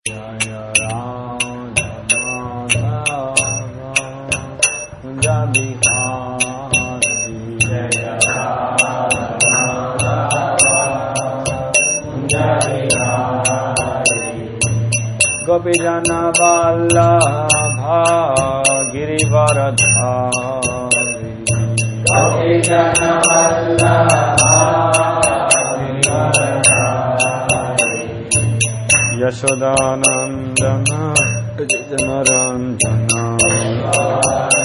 Jaya Rama Madhava Kunja Bihari Jaya Rama Kunja Bihari Gopi Jana Vallabha Girivaradhari Gopi Jana Vallabha Girivaradhari यशोदानन्दना जनरञ्जना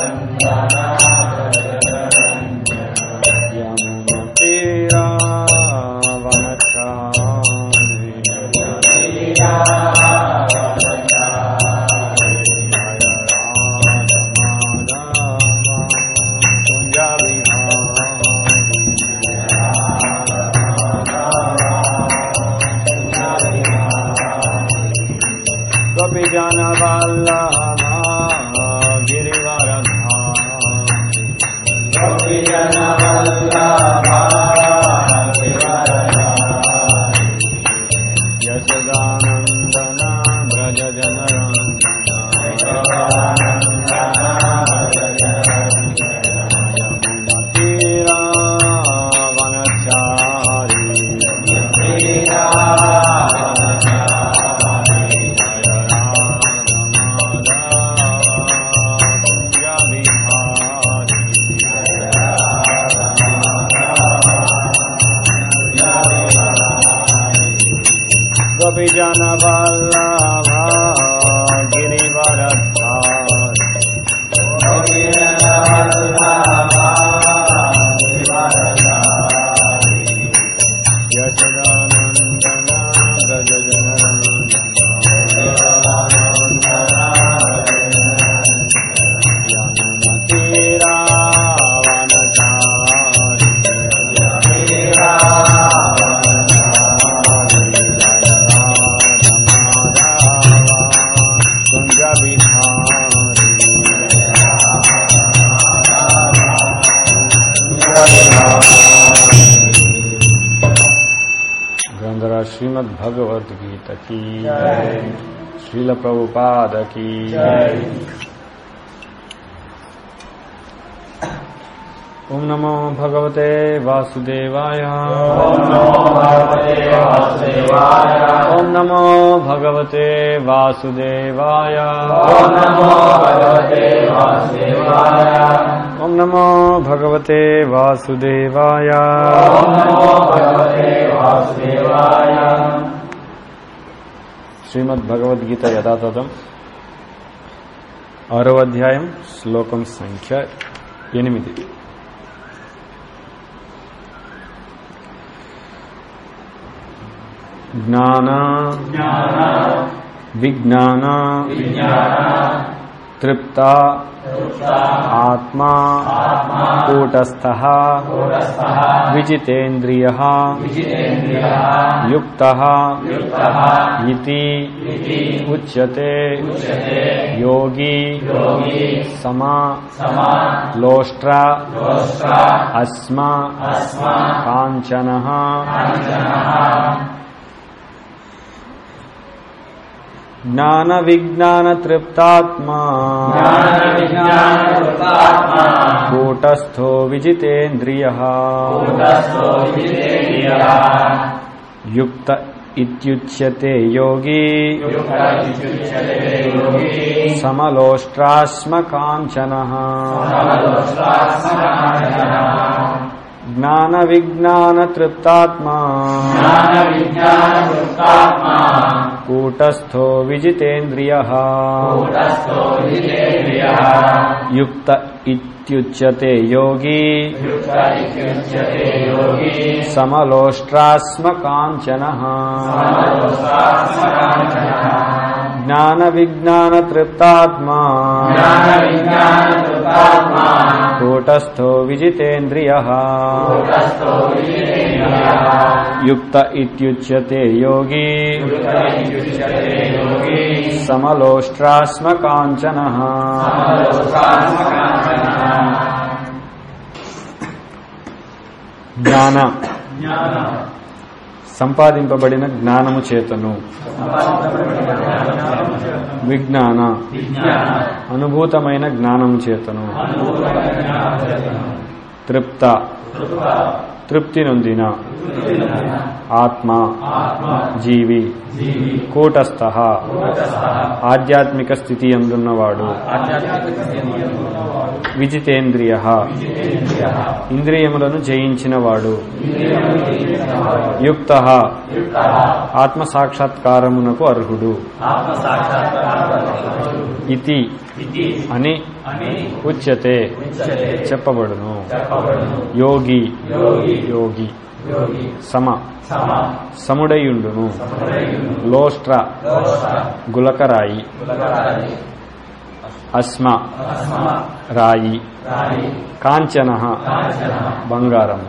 गोपी जन वल्लभा गिरिवरधा गोपी जन वल्लभा यशोदानन्दना व्रज गोपी जन वल्लभा गिरिवरधा यशोदानन्दना व्रज ग्रंथरा श्रीमद भगवत गीता की श्रील प्रभुपाद की ओम नमो भगवते वासुदेवाय ओम नमो भगवते वासुदेवाय ओम नमो भगवते वासुदेवाय ओम नमो भगवते वासुदेवाय ओम नमो भगवते वासुदेवाय ओम नमो भगवते वासुदेवाय శ్రీమద్ భగవద్గీత యథాతథం ఆరో అధ్యాయం శ్లోకం సంఖ్య ఎనిమిది జ్ఞాన జ్ఞాన విజ్ఞాన విజ్ఞాన తృప్త తృప్త ఆత్మా ఆత్మా కూటస్థ కూటస్థః విజితేంద్రియ విజితేంద్రియః యుక్త యుక్తః ఇతి ఇతి ఉచ్యతే ఉచ్యతే యోగి యోగి సమా సమా లోష్ట్ర దోష్ట్ర అస్మ అస్మా కాంచన కాంచనః జ్ఞాన విజ్ఞాన తృప్తాత్మా జ్ఞాన విజ్ఞాన కృతాత్మా కూటస్థో విజితేంద్రియ కూటస్థో విజితేంద్రియః యుక్త ఇత్యుచ్యతే యోగి యుక్త ఇత్యుచ్యతే యోగి సమలోష్ట్రాస్మ కాంచన సమదోష్టాస్మకాంచనః జ్ఞాన విజ్ఞాన తృప్తాత్మా జ్ఞాన విజ్ఞాన కృతాత్మా కూటస్థో విజితేంద్రియ కూటస్థో విజితేంద్రియః యుక్త ఇత్యుచ్యతే యోగి యుక్త ఇత్యుచ్యతే యోగి సమలోష్ట్రాస్మ కాంచన సమదోష్టాస్మకాంచనః జ్ఞాన విజ్ఞాన తృప్తాత్మా జ్ఞాన విజ్ఞాన కృతాత్మా కూటస్థో విజితేంద్రియ కూటస్థో విజితేంద్రియః యుక్త ఇత్యుచ్యతే యోగి యుక్త ఇత్యుచ్యతే యోగి సమలోష్ట్రాస్మ కాంచన సమదోష్టాస్మకాంచనః జ్ఞాన జ్ఞాన సంపాదింపబడిన జ్ఞానము చేతను విజ్ఞాన విజ్ఞాన అనుభూతమైన జ్ఞానము చేతను తృప్త తృప్తి నొందిన ఆత్మ జీవి కూటస్థ ఆధ్యాత్మిక స్థితి అందున్నవాడు విజితేంద్రియ ఇంద్రియములను జయించినవాడు యుక్త ఆత్మ సాక్షాత్కారమునకు అర్హుడు ఇతి అని ఉచ్యతే చెప్పబడును యోగి యోగి సమ సముడయుండును లోష్ట్ర గులకరాయి అస్మ రాయి కాంచన బంగారము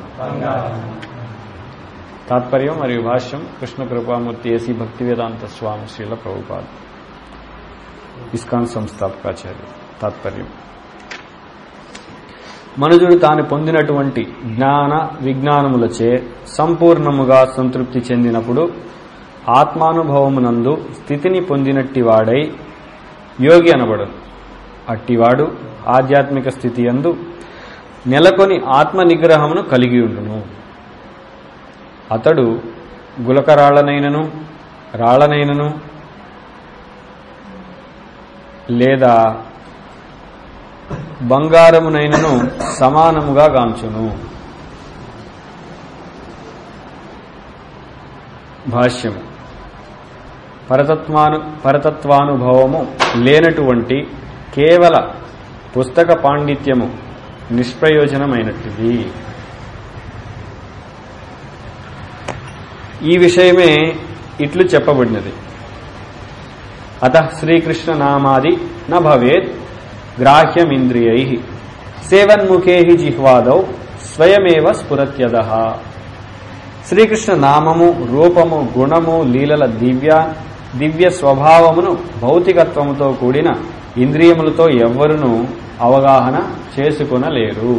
తాత్పర్యం మరియు భాష్యం కృష్ణ కృపామూర్తి ఏసీ భక్తి వేదాంత స్వామి శ్రీల ప్రభుపాద్ ఇస్కాన్ సంస్థాపకాచార్య తాత్పర్యం మనుజుడు తాను పొందినటువంటి జ్ఞాన విజ్ఞానములచే సంపూర్ణముగా సంతృప్తి చెందినప్పుడు ఆత్మానుభవమునందు స్థితిని పొందినట్టివాడై యోగి అనబడను అట్టివాడు ఆధ్యాత్మిక స్థితి యందు నెలకొని ఆత్మ నిగ్రహమును కలిగి ఉండును అతడు గులకరాళ్లనైనను రాళ్లనైనను లేదా బంగారమునైనను సమానముగా గాంచును భాష్యము పరతత్వాను పరతత్వానుభవము లేనటువంటి కేవల పుస్తక పాండిత్యము నిష్ప్రయోజనమైనట్టిది ఈ విషయమే ఇట్లు చెప్పబడినది అత శ్రీకృష్ణ నామాది న భవేత్ గ్రాహ్యమింద్రియై సేవన్ముఖే జిహ్వాదౌ స్వయమేవ స్ఫురత్యద శ్రీకృష్ణ నామము రూపము గుణము లీలల దివ్య దివ్య స్వభావమును భౌతికత్వముతో కూడిన ఇంద్రియములతో ఎవ్వరునూ అవగాహన చేసుకొనలేరు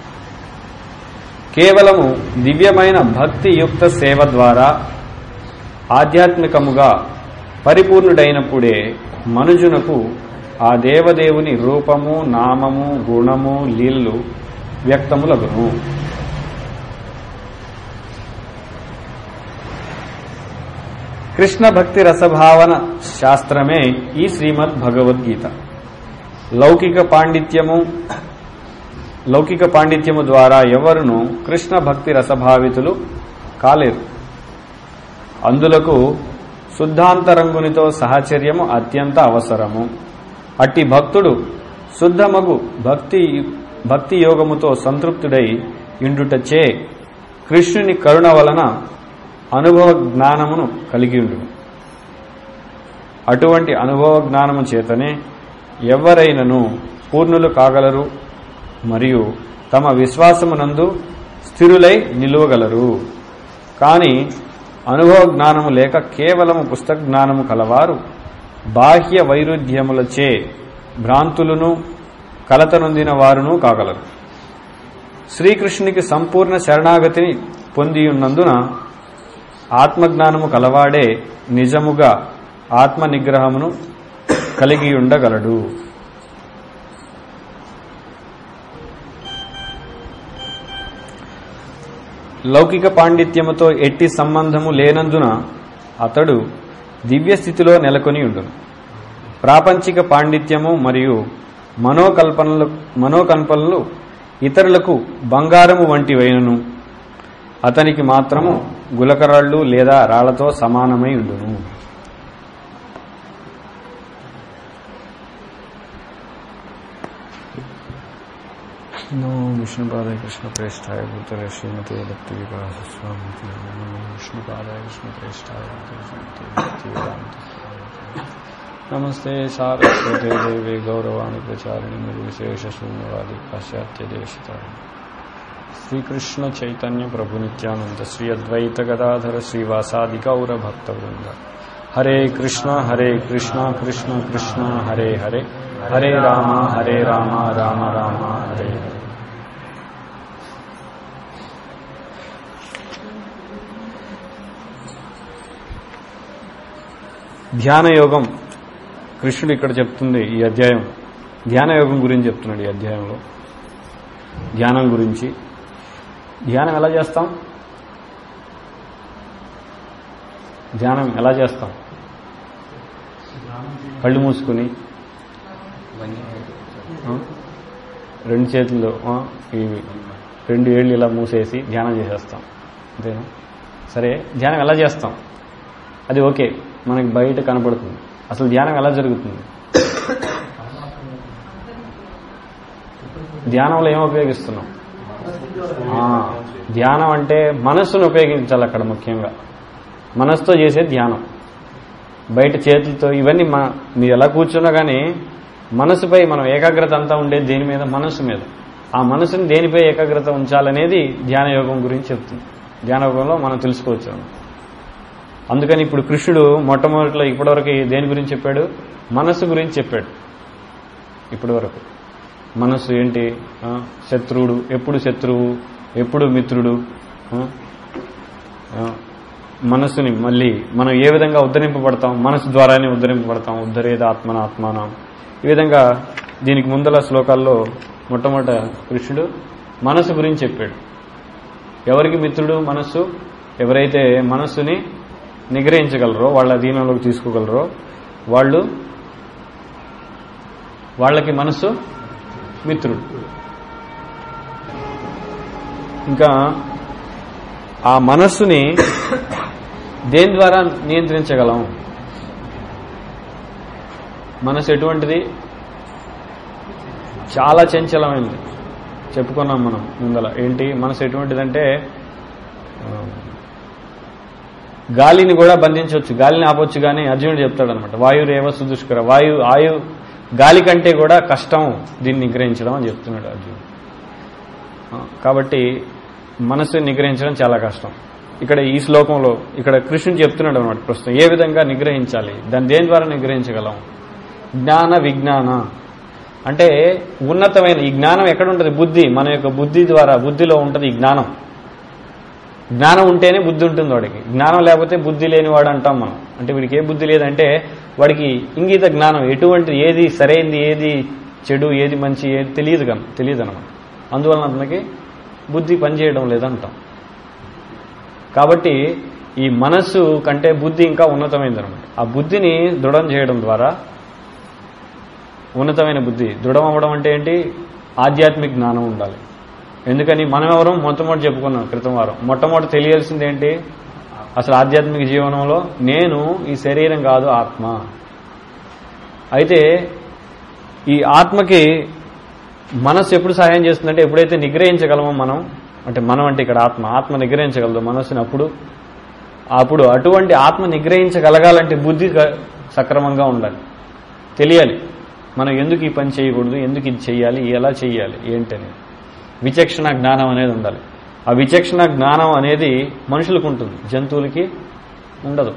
కేవలము దివ్యమైన భక్తియుక్త సేవ ద్వారా ఆధ్యాత్మికముగా పరిపూర్ణుడైనప్పుడే మనుజునకు ఆ దేవదేవుని రూపము నామము గుణము లీలలు వ్యక్తములగును కృష్ణ భక్తి రసభావన శాస్త్రమే ఈ శ్రీమద్ భగవద్గీత లౌకిక పాండిత్యము లౌకిక పాండిత్యము ద్వారా ఎవరును కృష్ణ భక్తి రసభావితులు కాలేరు అందులకు శుద్ధాంతరంగునితో సహచర్యము అత్యంత అవసరము అట్టి భక్తుడు శుద్ధమగు భక్తి భక్తి యోగముతో సంతృప్తుడై ఇండుటచే కృష్ణుని కరుణ వలన అనుభవ జ్ఞానమును కలిగి ఉండును అటువంటి అనుభవ జ్ఞానము చేతనే ఎవరైనను పూర్ణులు కాగలరు మరియు తమ విశ్వాసమునందు స్థిరులై నిలువగలరు కాని అనుభవ జ్ఞానము లేక కేవలము పుస్తక జ్ఞానము కలవారు బాహ్య వైరుధ్యములచే భ్రాంతులను కలత నొందిన వారును కాగలరు శ్రీకృష్ణునికి సంపూర్ణ శరణాగతిని పొందియున్నందున ఆత్మజ్ఞానము కలవాడే నిజముగా ఆత్మ నిగ్రహమును కలిగి ఉండగలడు లౌకిక పాండిత్యముతో ఎట్టి సంబంధము లేనందున అతడు దివ్య స్థితిలో నెలకొని ఉండును ప్రాపంచిక పాండిత్యము మరియు మనోకల్పనలు మనోకల్పనలు ఇతరులకు బంగారము వంటివైనను అతనికి మాత్రము గులకరాళ్ళు లేదా రాళ్లతో సమానమై ఉండును నమో విష్ణుపాదాయ కృష్ణ ప్రేష్టాయ భూతరే శ్రీమతి భక్తి వికాస స్వామి నమో విష్ణుపాదాయ కృష్ణ ప్రేష్టాయ భూతరే శ్రీమతి భక్తి వేదాంత స్వామి నమస్తే సారస్వతే దేవే గౌరవాణి ప్రచారిణి నిర్విశేష శూన్యవాది పాశ్చాత్య దేశితాయి శ్రీకృష్ణ చైతన్య ప్రభు నిత్యానంద శ్రీ అద్వైత గదాధర శ్రీవాసాది గౌర భక్త వృంద హరే కృష్ణ హరే కృష్ణ కృష్ణ కృష్ణ హరే హరే హరే రామ హరే రామ రామ రామ హరే హరే ధ్యాన యోగం కృష్ణుడు ఇక్కడ చెప్తుంది ఈ అధ్యాయం ధ్యాన యోగం గురించి చెప్తున్నాడు ఈ అధ్యాయంలో ధ్యానం గురించి ధ్యానం ఎలా చేస్తాం ధ్యానం ఎలా చేస్తాం కళ్ళు మూసుకుని ఆ? రెండు చేతుల్లో ఆ, ఈ రెండు ఏళ్ళు ఇలా మూసేసి ధ్యానం చేసేస్తాం అంతేనా సరే ధ్యానం ఎలా చేస్తాం అది ఓకే మనకి బయట కనపడుతుంది అసలు ధ్యానం ఎలా జరుగుతుంది ధ్యానంలో ఏం ఉపయోగిస్తున్నాం ఆ, ధ్యానం అంటే మనస్సును ఉపయోగించాలి అక్కడ ముఖ్యంగా మనస్సుతో చేసే ధ్యానం బయట చేతులతో ఇవన్నీ మన మీరు ఎలా కూర్చున్నా కానీ మనసుపై మనం ఏకాగ్రత అంతా ఉండేది దేని మీద మనస్సు మీద ఆ మనసుని దేనిపై ఏకాగ్రత ఉంచాలనేది ధ్యాన యోగం గురించి చెప్తుంది ధ్యాన యోగంలో మనం తెలుసుకోవచ్చు అందుకని ఇప్పుడు కృష్ణుడు మొట్టమొదటిలో ఇప్పటివరకు దేని గురించి చెప్పాడు మనస్సు గురించి చెప్పాడు ఇప్పటివరకు మనస్సు ఏంటి ఆ, శత్రువుడు ఎప్పుడు శత్రువు ఎప్పుడు మిత్రుడు ఆ, ఆ, మనస్సుని మళ్ళీ మనం ఏ విధంగా ఉద్ధరింపబడతాం మనసు ద్వారానే ఉద్ధరింపబడతాం ఉద్ధరేద ఆత్మన ఆత్మానం ఈ విధంగా దీనికి ముందల శ్లోకాల్లో మొట్టమొదట కృష్ణుడు మనసు గురించి చెప్పాడు ఎవరికి మిత్రుడు మనస్సు ఎవరైతే మనస్సుని నిగ్రహించగలరో వాళ్ళ అధీనంలోకి తీసుకోగలరో వాళ్ళు వాళ్ళకి మనస్సు మిత్రుడు ఇంకా ఆ మనస్సుని దేని ద్వారా నియంత్రించగలం మనసు ఎటువంటిది చాలా చంచలమైనది చెప్పుకున్నాం మనం ముందల ఏంటి మనసు ఎటువంటిదంటే ఆ, గాలిని కూడా బంధించవచ్చు గాలిని ఆపొచ్చు కానీ అర్జునుడు చెప్తాడు అనమాట వాయురేవ సుదుష్కర వాయు ఆయు గాలి కంటే కూడా కష్టం దీన్ని నిగ్రహించడం అని చెప్తున్నాడు అర్జునుడు ఆ, కాబట్టి మనసుని నిగ్రహించడం చాలా కష్టం ఇక్కడ ఈ శ్లోకంలో ఇక్కడ కృష్ణుడు చెప్తున్నాడు అనమాట ప్రస్తుతం ఏ విధంగా నిగ్రహించాలి దాన్ని దేని ద్వారా నిగ్రహించగలం జ్ఞాన విజ్ఞాన అంటే ఉన్నతమైన ఈ జ్ఞానం ఎక్కడ ఉంటుంది బుద్ధి మన యొక్క బుద్ధి ద్వారా బుద్ధిలో ఉంటుంది ఈ జ్ఞానం జ్ఞానం ఉంటేనే బుద్ధి ఉంటుంది వాడికి జ్ఞానం లేకపోతే బుద్ధి లేనివాడు అంటాం మనం అంటే వీడికి ఏ బుద్ధి లేదంటే వాడికి ఇంగిత జ్ఞానం ఎటువంటి ఏది సరైంది ఏది చెడు ఏది మంచి ఏది తెలియదు కన తెలియదు అనమాట అందువలన అతనికి బుద్ధి పనిచేయడం లేదంటాం కాబట్టి ఈ మనస్సు కంటే బుద్ధి ఇంకా ఉన్నతమైంది అనమాట ఆ బుద్ధిని దృఢం చేయడం ద్వారా ఉన్నతమైన బుద్ధి దృఢం అవ్వడం అంటే ఏంటి ఆధ్యాత్మిక జ్ఞానం ఉండాలి ఎందుకని మనం ఎవరం మొట్టమొదటి చెప్పుకున్నాం క్రితం వారం మొట్టమొదటి తెలియాల్సింది ఏంటి అసలు ఆధ్యాత్మిక జీవనంలో నేను ఈ శరీరం కాదు ఆత్మ అయితే ఈ ఆత్మకి మనస్సు ఎప్పుడు సహాయం చేస్తుందంటే ఎప్పుడైతే నిగ్రహించగలమో మనం అంటే మనం అంటే ఇక్కడ ఆత్మ ఆత్మ నిగ్రహించగలదు మనస్సుని అప్పుడు అప్పుడు అటువంటి ఆత్మ నిగ్రహించగలగాలంటే బుద్ధి క- సక్రమంగా ఉండాలి తెలియాలి మనం ఎందుకు ఈ పని చేయకూడదు ఎందుకు ఇది చేయాలి ఎలా చేయాలి ఏంటని విచక్షణ జ్ఞానం అనేది ఉండాలి ఆ విచక్షణ జ్ఞానం అనేది మనుషులకు ఉంటుంది జంతువులకి ఉండదు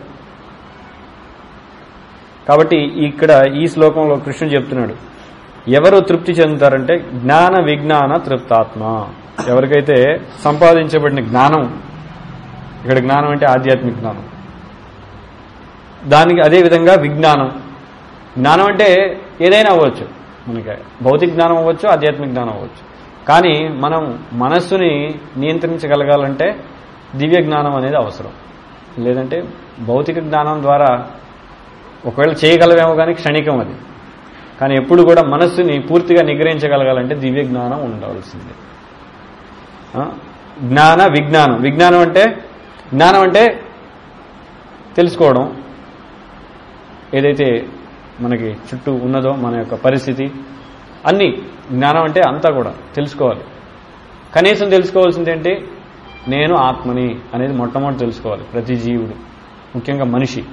కాబట్టి ఇక్కడ ఈ శ్లోకంలో కృష్ణుడు చెప్తున్నాడు ఎవరు తృప్తి చెందుతారంటే జ్ఞాన విజ్ఞాన తృప్తాత్మ ఎవరికైతే సంపాదించబడిన జ్ఞానం ఇక్కడ జ్ఞానం అంటే ఆధ్యాత్మిక జ్ఞానం దానికి అదే విధంగా విజ్ఞానం జ్ఞానం అంటే ఏదైనా అవ్వచ్చు మనకి భౌతిక జ్ఞానం అవ్వచ్చు ఆధ్యాత్మిక జ్ఞానం అవ్వచ్చు కానీ మనం మనస్సుని నియంత్రించగలగాలంటే దివ్య జ్ఞానం అనేది అవసరం లేదంటే భౌతిక జ్ఞానం ద్వారా ఒకవేళ చేయగలవేమో కానీ క్షణికం అది కానీ ఎప్పుడు కూడా మనస్సుని పూర్తిగా నిగ్రహించగలగాలంటే దివ్య జ్ఞానం ఉండవలసిందే ఆ? జ్ఞాన విజ్ఞానం విజ్ఞానం అంటే జ్ఞానం అంటే తెలుసుకోవడం ఏదైతే మనకి చుట్టూ ఉన్నదో మన యొక్క పరిస్థితి అన్నీ జ్ఞానం అంటే అంతా కూడా తెలుసుకోవాలి కనీసం తెలుసుకోవాల్సింది ఏంటి నేను ఆత్మని అనేది మొట్టమొదటి తెలుసుకోవాలి ప్రతి జీవుడు ముఖ్యంగా మనిషి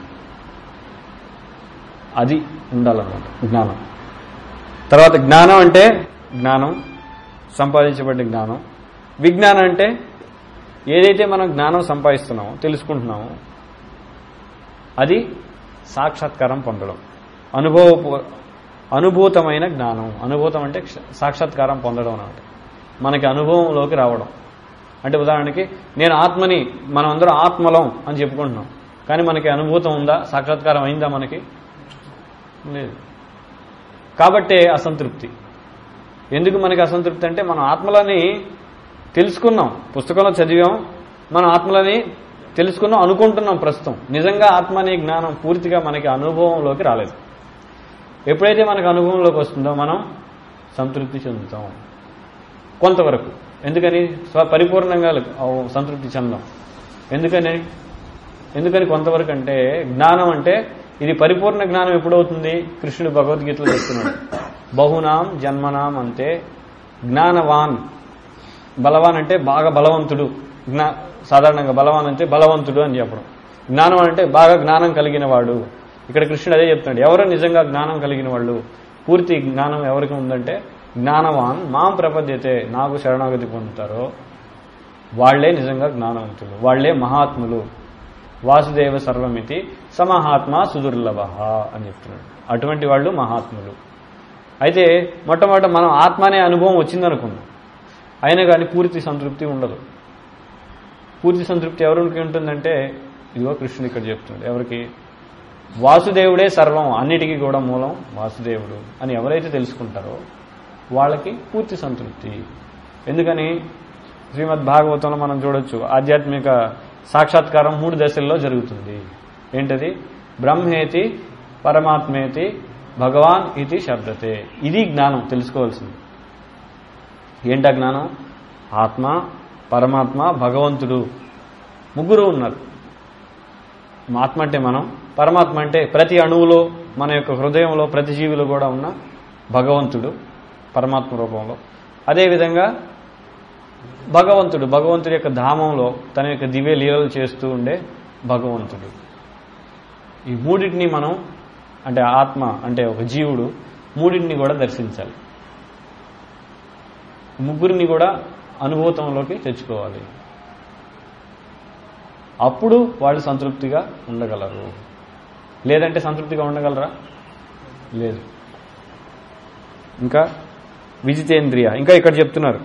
అది ఉండాలన్నమాట జ్ఞానం తర్వాత జ్ఞానం అంటే జ్ఞానం సంపాదించబడ్డ జ్ఞానం విజ్ఞానం అంటే ఏదైతే మనం జ్ఞానం సంపాదిస్తున్నామో తెలుసుకుంటున్నామో అది సాక్షాత్కారం పొందడం అనుభవ అనుభూతమైన జ్ఞానం అనుభూతం అంటే క్ష- సాక్షాత్కారం పొందడం అన్నమాట మనకి అనుభవంలోకి రావడం అంటే ఉదాహరణకి నేను ఆత్మని మనం అందరం ఆత్మలం అని చెప్పుకుంటున్నాం కానీ మనకి అనుభూతం ఉందా సాక్షాత్కారం అయిందా మనకి లేదు కాబట్టే అసంతృప్తి ఎందుకు మనకి అసంతృప్తి అంటే మనం ఆత్మలని తెలుసుకున్నాం పుస్తకంలో చదివాం మనం ఆత్మలని తెలుసుకున్నాం అనుకుంటున్నాం ప్రస్తుతం నిజంగా ఆత్మ అనే జ్ఞానం పూర్తిగా మనకి అనుభవంలోకి రాలేదు ఎప్పుడైతే మనకు అనుభవంలోకి వస్తుందో మనం సంతృప్తి చెందుతాం కొంతవరకు ఎందుకని స్వ పరిపూర్ణంగా అవ్- సంతృప్తి చెందాం ఎందుకని ఎందుకని కొంతవరకు అంటే జ్ఞానం అంటే ఇది పరిపూర్ణ జ్ఞానం ఎప్పుడవుతుంది కృష్ణుడు భగవద్గీతలో చెప్తున్నాడు బహునాం జన్మనాం అంటే జ్ఞానవాన్ బలవాన్ అంటే బాగా బలవంతుడు జ్ఞా సాధారణంగా బలవాన్ అంటే బలవంతుడు అని చెప్పడం జ్ఞానం అంటే బాగా జ్ఞానం కలిగిన వాడు ఇక్కడ కృష్ణుడు అదే చెప్తున్నాడు ఎవరు నిజంగా జ్ఞానం కలిగిన వాళ్ళు పూర్తి జ్ఞానం ఎవరికి ఉందంటే జ్ఞానవాన్ మాం ప్రపద్యతే నాకు శరణాగతి పొందుతారో వాళ్లే నిజంగా జ్ఞానవంతులు వాళ్లే మహాత్ములు వాసుదేవ సర్వమితి సమహాత్మ సుదుర్లభ అని చెప్తున్నాడు అటువంటి వాళ్ళు మహాత్ములు అయితే మొట్టమొదట మనం ఆత్మ అనే అనుభవం వచ్చిందనుకుందాం అయినా కానీ పూర్తి సంతృప్తి ఉండదు పూర్తి సంతృప్తి ఎవరికి ఉంటుందంటే ఇదిగో కృష్ణుడు ఇక్కడ చెప్తున్నాడు ఎవరికి వాసుదేవుడే సర్వం అన్నిటికీ కూడా మూలం వాసుదేవుడు అని ఎవరైతే తెలుసుకుంటారో వాళ్ళకి పూర్తి సంతృప్తి ఎందుకని శ్రీమద్ భాగవతంలో మనం చూడొచ్చు ఆధ్యాత్మిక సాక్షాత్కారం మూడు దశల్లో జరుగుతుంది ఏంటది బ్రహ్మేతి పరమాత్మేతి భగవాన్ ఇది శబ్దతే ఇది జ్ఞానం తెలుసుకోవాల్సింది ఏంటా జ్ఞానం ఆత్మ పరమాత్మ భగవంతుడు ముగ్గురు ఉన్నారు ఆత్మ అంటే మనం పరమాత్మ అంటే ప్రతి అణువులో మన యొక్క హృదయంలో ప్రతి జీవిలో కూడా ఉన్న భగవంతుడు పరమాత్మ రూపంలో అదేవిధంగా భగవంతుడు భగవంతుడి యొక్క ధామంలో తన యొక్క దివ్య లీలలు చేస్తూ ఉండే భగవంతుడు ఈ మూడింటిని మనం అంటే ఆత్మ అంటే ఒక జీవుడు మూడింటిని కూడా దర్శించాలి ముగ్గురిని కూడా అనుభూతంలోకి తెచ్చుకోవాలి అప్పుడు వాళ్ళు సంతృప్తిగా ఉండగలరు లేదంటే సంతృప్తిగా ఉండగలరా లేదు ఇంకా విజితేంద్రియ ఇంకా ఇక్కడ చెప్తున్నారు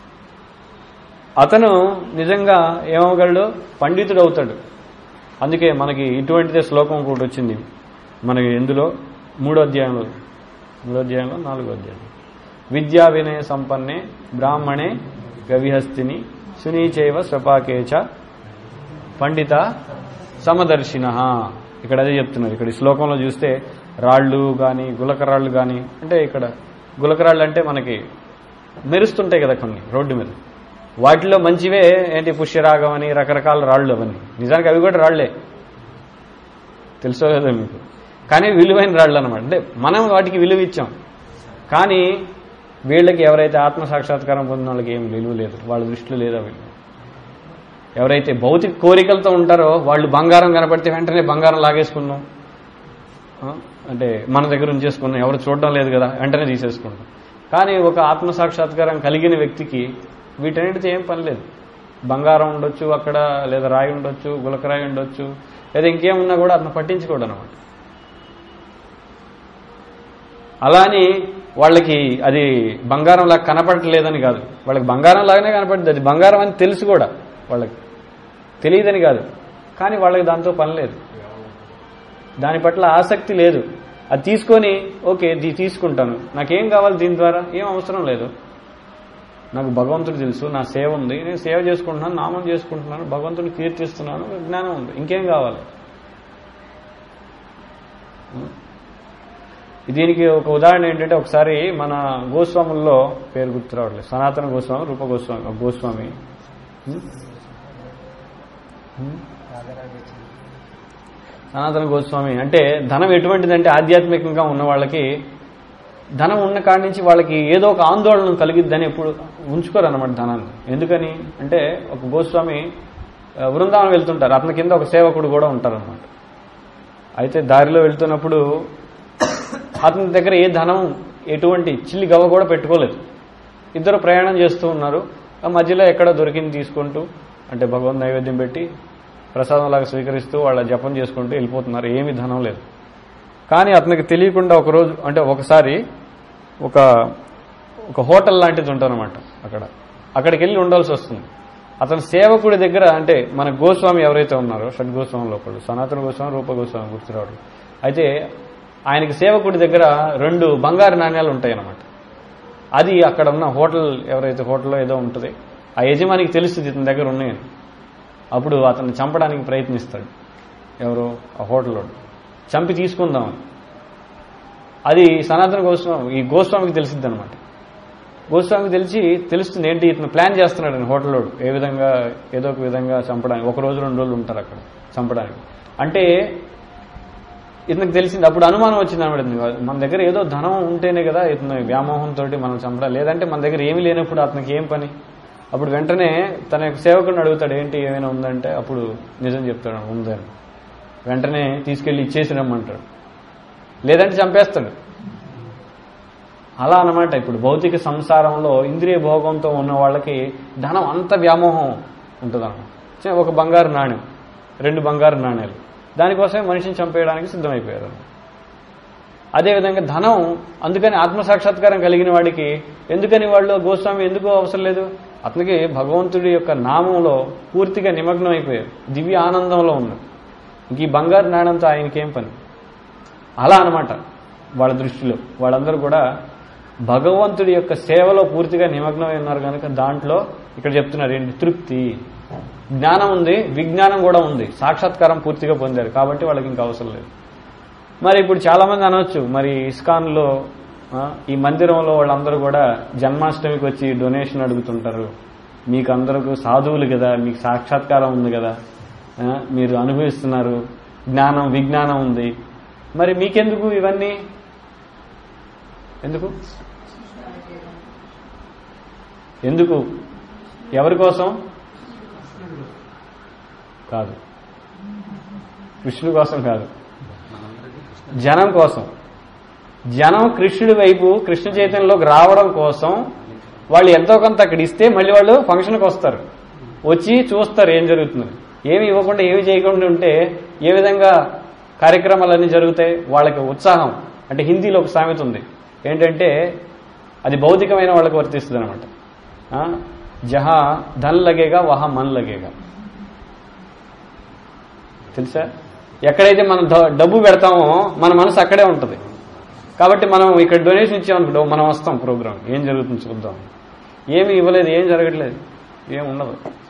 అతను నిజంగా ఏమవగలడు పండితుడు అవుతాడు అందుకే మనకి ఇటువంటిదే శ్లోకం ఒకటి వచ్చింది మనకి ఎందులో మూడో అధ్యాయంలో మూడో అధ్యాయంలో నాలుగో అధ్యాయం విద్యా వినయ సంపన్నే బ్రాహ్మణే గవిహస్తిని సునీచైవ స్వపాకేచ పండిత సమదర్శిన ఇక్కడ అదే చెప్తున్నారు ఇక్కడ ఈ శ్లోకంలో చూస్తే రాళ్ళు కానీ గులకరాళ్ళు కానీ అంటే ఇక్కడ గులకరాళ్ళు అంటే మనకి మెరుస్తుంటాయి కదా కొన్ని రోడ్డు మీద వాటిలో మంచివే ఏంటి పుష్యరాగం అని రకరకాల రాళ్ళు అవన్నీ నిజానికి అవి కూడా రాళ్లే తెలుసో లేదో మీకు కానీ విలువైన రాళ్ళు అనమాట అంటే మనం వాటికి విలువ ఇచ్చాం కానీ వీళ్ళకి ఎవరైతే ఆత్మ సాక్షాత్కారం పొందిన వాళ్ళకి ఏం విలువ లేదు వాళ్ళ దృష్టిలో లేదు అవి ఎవరైతే భౌతిక కోరికలతో ఉంటారో వాళ్ళు బంగారం కనపడితే వెంటనే బంగారం లాగేసుకున్నాం ఆ? అంటే మన దగ్గర ఉంచేసుకున్నాం ఎవరు చూడడం లేదు కదా వెంటనే తీసేసుకుంటాం కానీ ఒక ఆత్మ సాక్షాత్కారం కలిగిన వ్యక్తికి వీటన్నిటితో ఏం పని లేదు బంగారం ఉండొచ్చు అక్కడ లేదా రాయి ఉండొచ్చు గులకరాయి ఉండొచ్చు లేదా ఇంకేమున్నా కూడా అతను పట్టించుకోడు అనమాట అలాని వాళ్ళకి అది బంగారం లాగా కనపడట్లేదని కాదు వాళ్ళకి బంగారం లాగానే కనపడుతుంది అది బంగారం అని తెలుసు కూడా వాళ్ళకి తెలియదని కాదు కానీ వాళ్ళకి దాంతో పని లేదు దాని పట్ల ఆసక్తి లేదు అది తీసుకొని ఓకే ఇది తీసుకుంటాను నాకేం కావాలి దీని ద్వారా ఏం అవసరం లేదు నాకు భగవంతుడు తెలుసు నా సేవ ఉంది నేను సేవ చేసుకుంటున్నాను నామం చేసుకుంటున్నాను భగవంతుడిని కీర్తిస్తున్నాను జ్ఞానం ఉంది ఇంకేం కావాలి దీనికి ఒక ఉదాహరణ ఏంటంటే ఒకసారి మన గోస్వాముల్లో పేరు గుర్తు రావట్లేదు సనాతన గోస్వామి రూప గోస్వామి ఒక గోస్వామి హ్మ్? హ్మ్? సనాతన గోస్వామి అంటే ధనం ఎటువంటిదంటే ఆధ్యాత్మికంగా ఉన్న వాళ్ళకి ధనం ఉన్న కాడి నుంచి వాళ్ళకి ఏదో ఒక ఆందోళన కలిగిద్దని ఎప్పుడు ఉంచుకోరు అనమాట ధనాన్ని ఎందుకని అంటే ఒక గోస్వామి ఆ, బృందావనం వెళ్తుంటారు అతని కింద ఒక సేవకుడు కూడా ఉంటారనమాట అయితే దారిలో వెళ్తున్నప్పుడు అతని దగ్గర ఏ ధనం ఎటువంటి చిల్లి గవ్వ కూడా పెట్టుకోలేదు ఇద్దరు ప్రయాణం చేస్తూ ఉన్నారు ఆ మధ్యలో ఎక్కడ దొరికింది తీసుకుంటూ అంటే భగవంతు నైవేద్యం పెట్టి ప్రసాదంలాగా స్వీకరిస్తూ వాళ్ళ జపం చేసుకుంటూ వెళ్ళిపోతున్నారు ఏమీ ధనం లేదు కానీ అతనికి తెలియకుండా ఒక రోజు అంటే ఒకసారి ఒక ఒక హోటల్ లాంటిది ఉంటుందన్నమాట అక్కడ అక్కడికి వెళ్ళి ఉండాల్సి వస్తుంది అతను సేవకుడి దగ్గర అంటే మన గోస్వామి ఎవరైతే ఉన్నారో షడ్ గోస్వామి లోపల సనాతన గోస్వామి రూప గోస్వామి గుర్తురాడు అయితే ఆయనకి సేవకుడి దగ్గర రెండు బంగారు నాణ్యాలు ఉంటాయి అన్నమాట అది అక్కడ ఉన్న హోటల్ ఎవరైతే హోటల్లో ఏదో ఉంటుంది ఆ యజమానికి తెలుస్తుంది ఇతని దగ్గర ఉన్నాయని అప్పుడు అతన్ని చంపడానికి ప్రయత్నిస్తాడు ఎవరు ఆ హోటల్లో చంపి తీసుకుందామని అది సనాతన గోస్వామి ఈ గోస్వామికి తెలిసిద్ది అనమాట గోస్వామికి తెలిసి తెలుస్తుంది ఏంటి ఇతను ప్లాన్ చేస్తున్నాడు అని హోటల్లో ఏ విధంగా ఏదో ఒక విధంగా చంపడానికి ఒక రోజు రెండు రోజులు ఉంటారు అక్కడ చంపడానికి అంటే ఇతనికి తెలిసింది అప్పుడు అనుమానం వచ్చింది అనమాట ఇతనికి. మన దగ్గర ఏదో ధనం ఉంటేనే కదా ఇతను వ్యామోహంతో మనం చంపడం లేదంటే మన దగ్గర ఏమీ లేనప్పుడు అతనికి ఏం పని అప్పుడు వెంటనే తన యొక్క సేవకుడిని అడుగుతాడు ఏంటి ఏమైనా ఉందంటే అప్పుడు నిజం చెప్తాడు ఉందని వెంటనే తీసుకెళ్లి ఇచ్చేసి రమ్మంటాడు లేదంటే చంపేస్తాడు అలా అన్నమాట ఇప్పుడు భౌతిక సంసారంలో ఇంద్రియ భోగంతో ఉన్న వాళ్ళకి ధనం అంత వ్యామోహం ఉంటుంది ఒక బంగారు నాణ్యం రెండు బంగారు నాణ్యాలు దానికోసమే మనిషిని చంపేయడానికి సిద్ధమైపోయారు అదేవిధంగా ధనం అందుకని ఆత్మసాక్షాత్కారం కలిగిన వాడికి ఎందుకని వాళ్ళు గోస్వామి ఎందుకు అవసరం లేదు అతనికి భగవంతుడి యొక్క నామంలో పూర్తిగా నిమగ్నం అయిపోయారు దివ్య ఆనందంలో ఉన్నారు ఇంక ఈ బంగారు నాణంతో ఆయనకేం పని అలా అన్నమాట వాళ్ళ దృష్టిలో వాళ్ళందరూ కూడా భగవంతుడి యొక్క సేవలో పూర్తిగా నిమగ్నమై ఉన్నారు కనుక దాంట్లో ఇక్కడ చెప్తున్నారు ఏంటి తృప్తి జ్ఞానం ఉంది విజ్ఞానం కూడా ఉంది సాక్షాత్కారం పూర్తిగా పొందారు కాబట్టి వాళ్ళకి ఇంకా అవసరం లేదు మరి ఇప్పుడు చాలా మంది అనవచ్చు మరి ఇస్కాన్లో ఆ, ఈ మందిరంలో వాళ్ళందరూ కూడా జన్మాష్టమికి వచ్చి డొనేషన్ అడుగుతుంటారు మీకు అందరికీ సాధువులు కదా మీకు సాక్షాత్కారం ఉంది కదా ఆ, మీరు అనుభవిస్తున్నారు జ్ఞానం విజ్ఞానం ఉంది మరి మీకెందుకు ఇవన్నీ ఎందుకు ఎందుకు ఎవరి కోసం కాదు కృష్ణుడి కోసం కాదు జనం కోసం జనం కృష్ణుడి వైపు కృష్ణ చైతన్యంలోకి రావడం కోసం వాళ్ళు ఎంతో కొంత అక్కడ ఇస్తే మళ్ళీ వాళ్ళు ఫంక్షన్కి వస్తారు వచ్చి చూస్తారు ఏం జరుగుతుంది ఏమి ఇవ్వకుండా ఏమి చేయకుండా ఉంటే ఏ విధంగా కార్యక్రమాలన్నీ జరుగుతాయి వాళ్ళకి ఉత్సాహం అంటే హిందీలో ఒక సామెత ఉంది ఏంటంటే అది భౌతికమైన వాళ్ళకి వర్తిస్తుంది అనమాట జహా ధన్ లగేగా వహా మన్ లగేగా తెలుసా ఎక్కడైతే మనం ద- డబ్బు పెడతామో మన మనసు అక్కడే ఉంటుంది కాబట్టి మనం ఇక్కడ డొనేషన్ ఇచ్చామనుకో మనం వస్తాం ప్రోగ్రామ్ ఏం జరుగుతుంది చూద్దాం ఏమి ఇవ్వలేదు ఏం జరగట్లేదు ఏం ఉండదు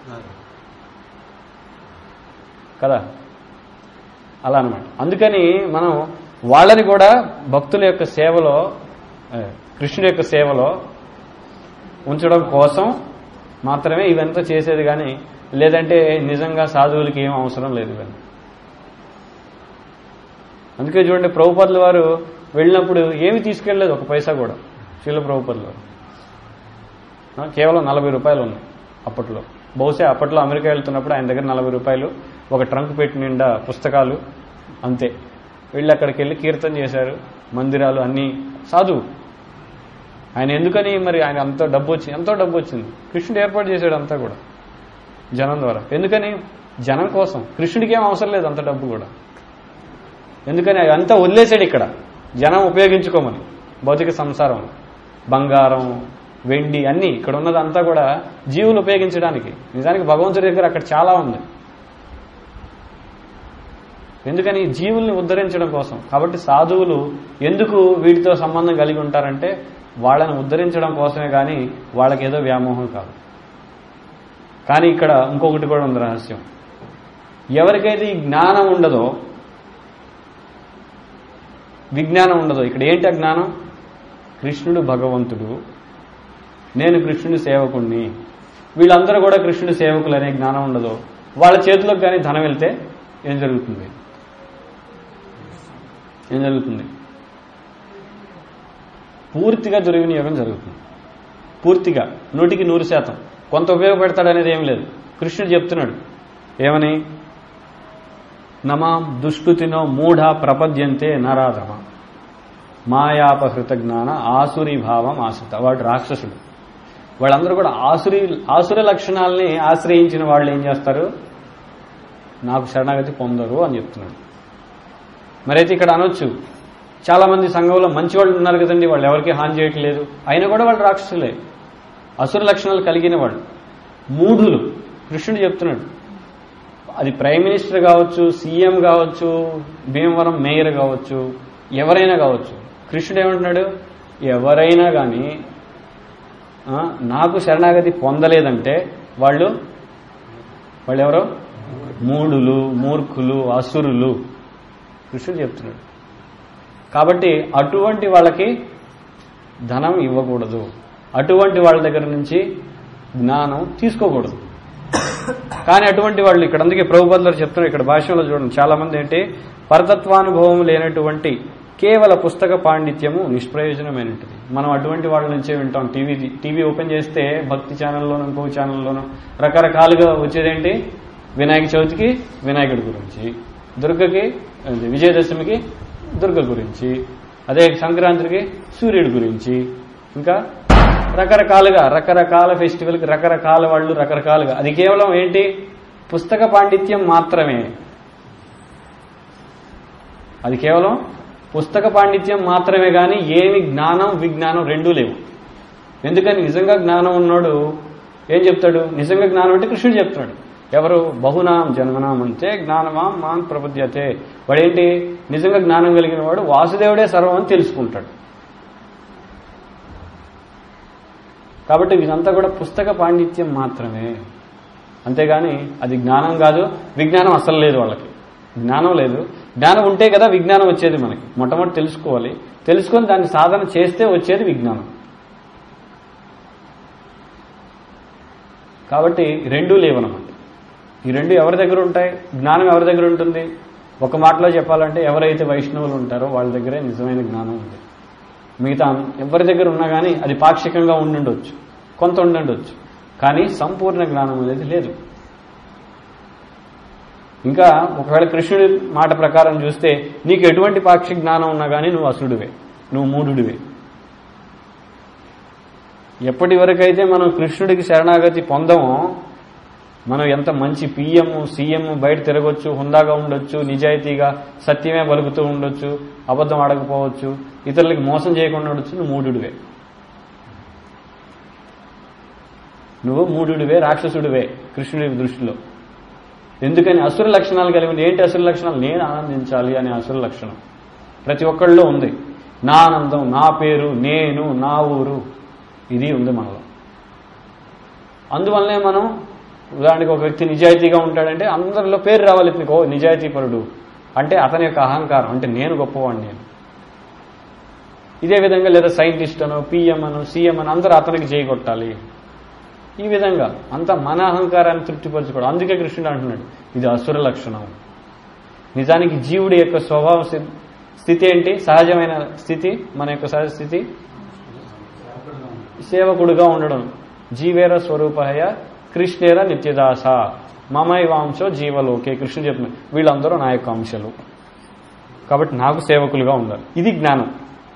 కదా అలా అనమాట అందుకని మనం వాళ్ళని కూడా భక్తుల యొక్క సేవలో ఏ, కృష్ణుడి యొక్క సేవలో ఉంచడం కోసం మాత్రమే ఇవంతా చేసేది కానీ లేదంటే నిజంగా సాధువులకి ఏం అవసరం లేదు ఇవన్నీ అందుకే చూడండి ప్రభుపదుల వారు వెళ్ళినప్పుడు ఏమి తీసుకెళ్ళలేదు ఒక పైసా కూడా శీల ప్రభుపదుల వారు ఆ, కేవలం నలభై రూపాయలు ఉన్నాయి అప్పట్లో బహుశా అప్పట్లో అమెరికా వెళ్తున్నప్పుడు ఆయన దగ్గర నలభై రూపాయలు ఒక ట్రంక్ పెట్టి నిండా పుస్తకాలు అంతే వెళ్ళి అక్కడికి వెళ్ళి కీర్తన చేశారు మందిరాలు అన్నీ సాధువు ఆయన ఎందుకని మరి ఆయన అంత డబ్బు వచ్చి ఎంతో డబ్బు వచ్చింది కృష్ణుడు ఏర్పాటు చేశాడు అంతా కూడా జనం ద్వారా ఎందుకని జనం కోసం కృష్ణుడికి ఏం అవసరం లేదు అంత డబ్బు కూడా ఎందుకని అదంతా వదిలేశాడు ఇక్కడ జనం ఉపయోగించుకోమని భౌతిక సంసారం బంగారం వెండి అన్నీ ఇక్కడ ఉన్నదంతా కూడా జీవులు ఉపయోగించడానికి నిజానికి భగవంతుడి దగ్గర అక్కడ చాలా ఉంది ఎందుకని జీవుల్ని ఉద్ధరించడం కోసం కాబట్టి సాధువులు ఎందుకు వీటితో సంబంధం కలిగి ఉంటారంటే వాళ్ళని ఉద్ధరించడం కోసమే కానీ వాళ్ళకి ఏదో వ్యామోహం కాదు కానీ ఇక్కడ ఇంకొకటి కూడా ఉంది రహస్యం ఎవరికైతే ఈ జ్ఞానం ఉండదో విజ్ఞానం ఉండదో ఇక్కడ ఏంటి ఆ జ్ఞానం కృష్ణుడు భగవంతుడు నేను కృష్ణుడి సేవకుణ్ణి వీళ్ళందరూ కూడా కృష్ణుడి సేవకులు అనే జ్ఞానం ఉండదు వాళ్ళ చేతిలోకి కానీ ధనం వెళ్తే ఏం జరుగుతుంది ఏం జరుగుతుంది పూర్తిగా దుర్వినియోగం జరుగుతుంది పూర్తిగా నూటికి నూరు శాతం కొంత ఉపయోగపెడతాడనేది ఏం లేదు కృష్ణుడు చెప్తున్నాడు ఏమని నమాం దుష్కృతినో మూఢ ప్రపద్యంతే నరాధమ మాయాపహృత జ్ఞాన ఆసురి భావం ఆశ్రిత వాడు రాక్షసుడు వాళ్ళందరూ కూడా ఆసురి ఆసుర లక్షణాలని ఆశ్రయించిన వాళ్ళు ఏం చేస్తారు నాకు శరణాగతి పొందరు అని చెప్తున్నాడు మరైతే ఇక్కడ అనొచ్చు చాలా మంది సంఘంలో మంచి వాళ్ళు ఉన్నారు కదండి వాళ్ళు ఎవరికి హాని చేయట్లేదు అయినా కూడా వాళ్ళు రాక్షసులే అసుర లక్షణాలు కలిగిన వాళ్ళు మూఢులు కృష్ణుడు చెప్తున్నాడు అది ప్రైమ్ మినిస్టర్ కావచ్చు సీఎం కావచ్చు భీమవరం మేయర్ కావచ్చు ఎవరైనా కావచ్చు కృష్ణుడు ఏమంటున్నాడు ఎవరైనా కానీ ఆ, నాకు శరణాగతి పొందలేదంటే వాళ్ళు వాళ్ళు ఎవరు మూడులు మూర్ఖులు అసురులు కృష్ణుడు చెప్తున్నాడు కాబట్టి అటువంటి వాళ్ళకి ధనం ఇవ్వకూడదు అటువంటి వాళ్ళ దగ్గర నుంచి జ్ఞానం తీసుకోకూడదు కానీ అటువంటి వాళ్ళు ఇక్కడ అందుకే ప్రభుపదులు చెప్తున్నారు ఇక్కడ భాషలో చూడండి చాలా మంది ఏంటి పరతత్వానుభవం లేనటువంటి కేవల పుస్తక పాండిత్యము నిష్ప్రయోజనమైనది మనం అటువంటి వాళ్ళ నుంచే వింటాం టీవీ టీవీ ఓపెన్ చేస్తే భక్తి ఛానల్లోనూ ఇంకో ఛానల్లోనూ రకరకాలుగా వచ్చేదేంటి వినాయక చవితికి వినాయకుడి గురించి దుర్గకి అది విజయదశమికి దుర్గ గురించి అదే సంక్రాంతికి సూర్యుడి గురించి ఇంకా రకరకాలుగా రకరకాల ఫెస్టివల్కి రకరకాల వాళ్ళు రకరకాలుగా అది కేవలం ఏంటి పుస్తక పాండిత్యం మాత్రమే అది కేవలం పుస్తక పాండిత్యం మాత్రమే కానీ ఏమి జ్ఞానం విజ్ఞానం రెండూ లేవు ఎందుకని నిజంగా జ్ఞానం ఉన్నాడు ఏం చెప్తాడు నిజంగా జ్ఞానం అంటే కృష్ణుడు చెప్తున్నాడు ఎవరు బహునాం జన్మనాం అంటే జ్ఞానమాం మాన్ ప్రపద్యతే వాడేంటి నిజంగా జ్ఞానం కలిగిన వాడు వాసుదేవుడే సర్వం అని తెలుసుకుంటాడు కాబట్టి ఇదంతా కూడా పుస్తక పాండిత్యం మాత్రమే అంతేగాని అది జ్ఞానం కాదు విజ్ఞానం అసలు లేదు వాళ్ళకి జ్ఞానం లేదు జ్ఞానం ఉంటే కదా విజ్ఞానం వచ్చేది మనకి మొట్టమొదటి తెలుసుకోవాలి తెలుసుకొని దాన్ని సాధన చేస్తే వచ్చేది విజ్ఞానం కాబట్టి రెండూ లేవనమాట ఈ రెండు ఎవరి దగ్గర ఉంటాయి జ్ఞానం ఎవరి దగ్గర ఉంటుంది ఒక మాటలో చెప్పాలంటే ఎవరైతే వైష్ణవులు ఉంటారో వాళ్ళ దగ్గరే నిజమైన జ్ఞానం ఉంది మిగతా ఎవరి దగ్గర ఉన్నా కానీ అది పాక్షికంగా ఉండుండొచ్చు కొంత ఉండుండొచ్చు కానీ సంపూర్ణ జ్ఞానం అనేది లేదు ఇంకా ఒకవేళ కృష్ణుడి మాట ప్రకారం చూస్తే నీకు ఎటువంటి పాక్షిక జ్ఞానం ఉన్నా కానీ నువ్వు అసురుడివే నువ్వు మూఢుడివే ఎప్పటి వరకైతే మనం కృష్ణుడికి శరణాగతి పొందమో మనం ఎంత మంచి పిఎం సీఎం బయట తిరగొచ్చు హుందాగా ఉండొచ్చు నిజాయితీగా సత్యమే పలుకుతూ ఉండొచ్చు అబద్ధం ఆడకపోవచ్చు ఇతరులకి మోసం చేయకుండా ఉండొచ్చు నువ్వు మూఢుడివే నువ్వు మూఢుడివే రాక్షసుడివే కృష్ణుడి దృష్టిలో ఎందుకని అసుర లక్షణాలు కలిగి ఉంది ఏంటి అసుర లక్షణాలు నేను ఆనందించాలి అనే అసుర లక్షణం ప్రతి ఒక్కళ్ళలో ఉంది నా ఆనందం నా పేరు నేను నా ఊరు ఇది ఉంది మనలో అందువల్లనే మనం ఉదాహరణకి ఒక వ్యక్తి నిజాయితీగా ఉంటాడంటే అందరిలో పేరు రావాలి ఇతనికి ఓ నిజాయితీపరుడు అంటే అతని యొక్క అహంకారం అంటే నేను గొప్పవాడిని నేను ఇదే విధంగా లేదా సైంటిస్ట్ అనో పిఎం అనో సీఎం అని అందరూ అతనికి చేయగొట్టాలి ఈ విధంగా అంత మన అహంకారాన్ని తృప్తిపరచుకోవడం అందుకే కృష్ణుడు అంటున్నాడు ఇది అసుర లక్షణం నిజానికి జీవుడి యొక్క స్వభావ స్థి- స్థితి ఏంటి సహజమైన స్థితి మన యొక్క సహజ స్థితి సేవకుడుగా ఉండడం జీవేర స్వరూపహయ కృష్ణేర నిత్యదాస మమైవాంశో జీవలోకే కృష్ణుడు చెప్తున్నాడు వీళ్ళందరూ నా యొక్క అంశలు కాబట్టి నాకు సేవకులుగా ఉండాలి ఇది జ్ఞానం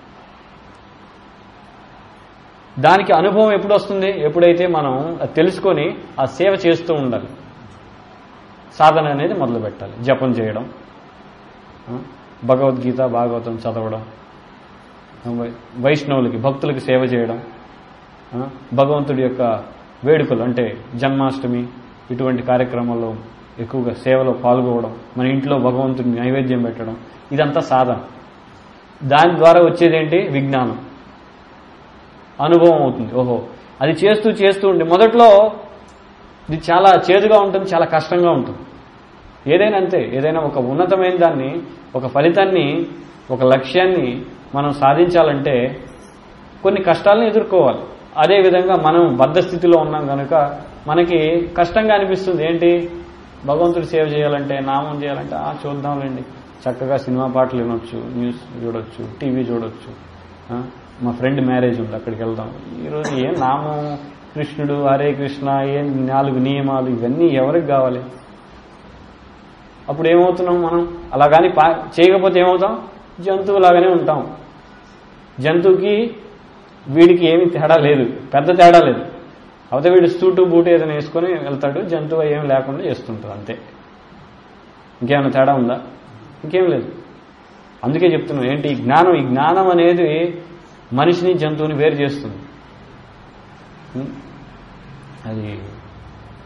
దానికి అనుభవం ఎప్పుడు వస్తుంది ఎప్పుడైతే మనం అది తెలుసుకొని ఆ సేవ చేస్తూ ఉండాలి సాధన అనేది మొదలు పెట్టాలి జపం చేయడం ఆ, భగవద్గీత భాగవతం చదవడం ఆ, వై- వైష్ణవులకి భక్తులకి సేవ చేయడం ఆ, భగవంతుడి యొక్క వేడుకలు అంటే జన్మాష్టమి ఇటువంటి కార్యక్రమాల్లో ఎక్కువగా సేవలో పాల్గొవడం మన ఇంట్లో భగవంతుడిని నైవేద్యం పెట్టడం ఇదంతా సాధన దాని ద్వారా వచ్చేదేంటి విజ్ఞానం అనుభవం అవుతుంది ఓహో అది చేస్తూ చేస్తూ ఉండి మొదట్లో ఇది చాలా చేదుగా ఉంటుంది చాలా కష్టంగా ఉంటుంది ఏదైనా అంతే ఏదైనా ఒక ఉన్నతమైన దాన్ని ఒక ఫలితాన్ని ఒక లక్ష్యాన్ని మనం సాధించాలంటే కొన్ని కష్టాలను ఎదుర్కోవాలి అదేవిధంగా మనం బద్ధ స్థితిలో ఉన్నాం కనుక మనకి కష్టంగా అనిపిస్తుంది ఏంటి భగవంతుడి సేవ చేయాలంటే నామం చేయాలంటే ఆ చూద్దాంలేండి చక్కగా సినిమా పాటలు వినొచ్చు న్యూస్ చూడొచ్చు టీవీ చూడొచ్చు ఆ, మా ఫ్రెండ్ మ్యారేజ్ ఉంది అక్కడికి వెళ్దాం ఈరోజు ఏం నామం కృష్ణుడు హరే కృష్ణ ఏం నాలుగు నియమాలు ఇవన్నీ ఎవరికి కావాలి అప్పుడు ఏమవుతున్నాం మనం అలా కానీ పా చేయకపోతే ఏమవుతాం జంతువులాగానే ఉంటాం జంతువుకి వీడికి ఏమీ తేడా లేదు పెద్ద తేడా లేదు అవతే వీడు సూటు బూటు ఏదైనా వేసుకొని వెళ్తాడు జంతువు ఏం లేకుండా చేస్తుంటాడు అంతే ఇంకేమైనా తేడా ఉందా ఇంకేం లేదు అందుకే చెప్తున్నాను ఏంటి ఈ జ్ఞానం ఈ జ్ఞానం అనేది మనిషిని జంతువుని వేరు చేస్తుంది ఉం? అది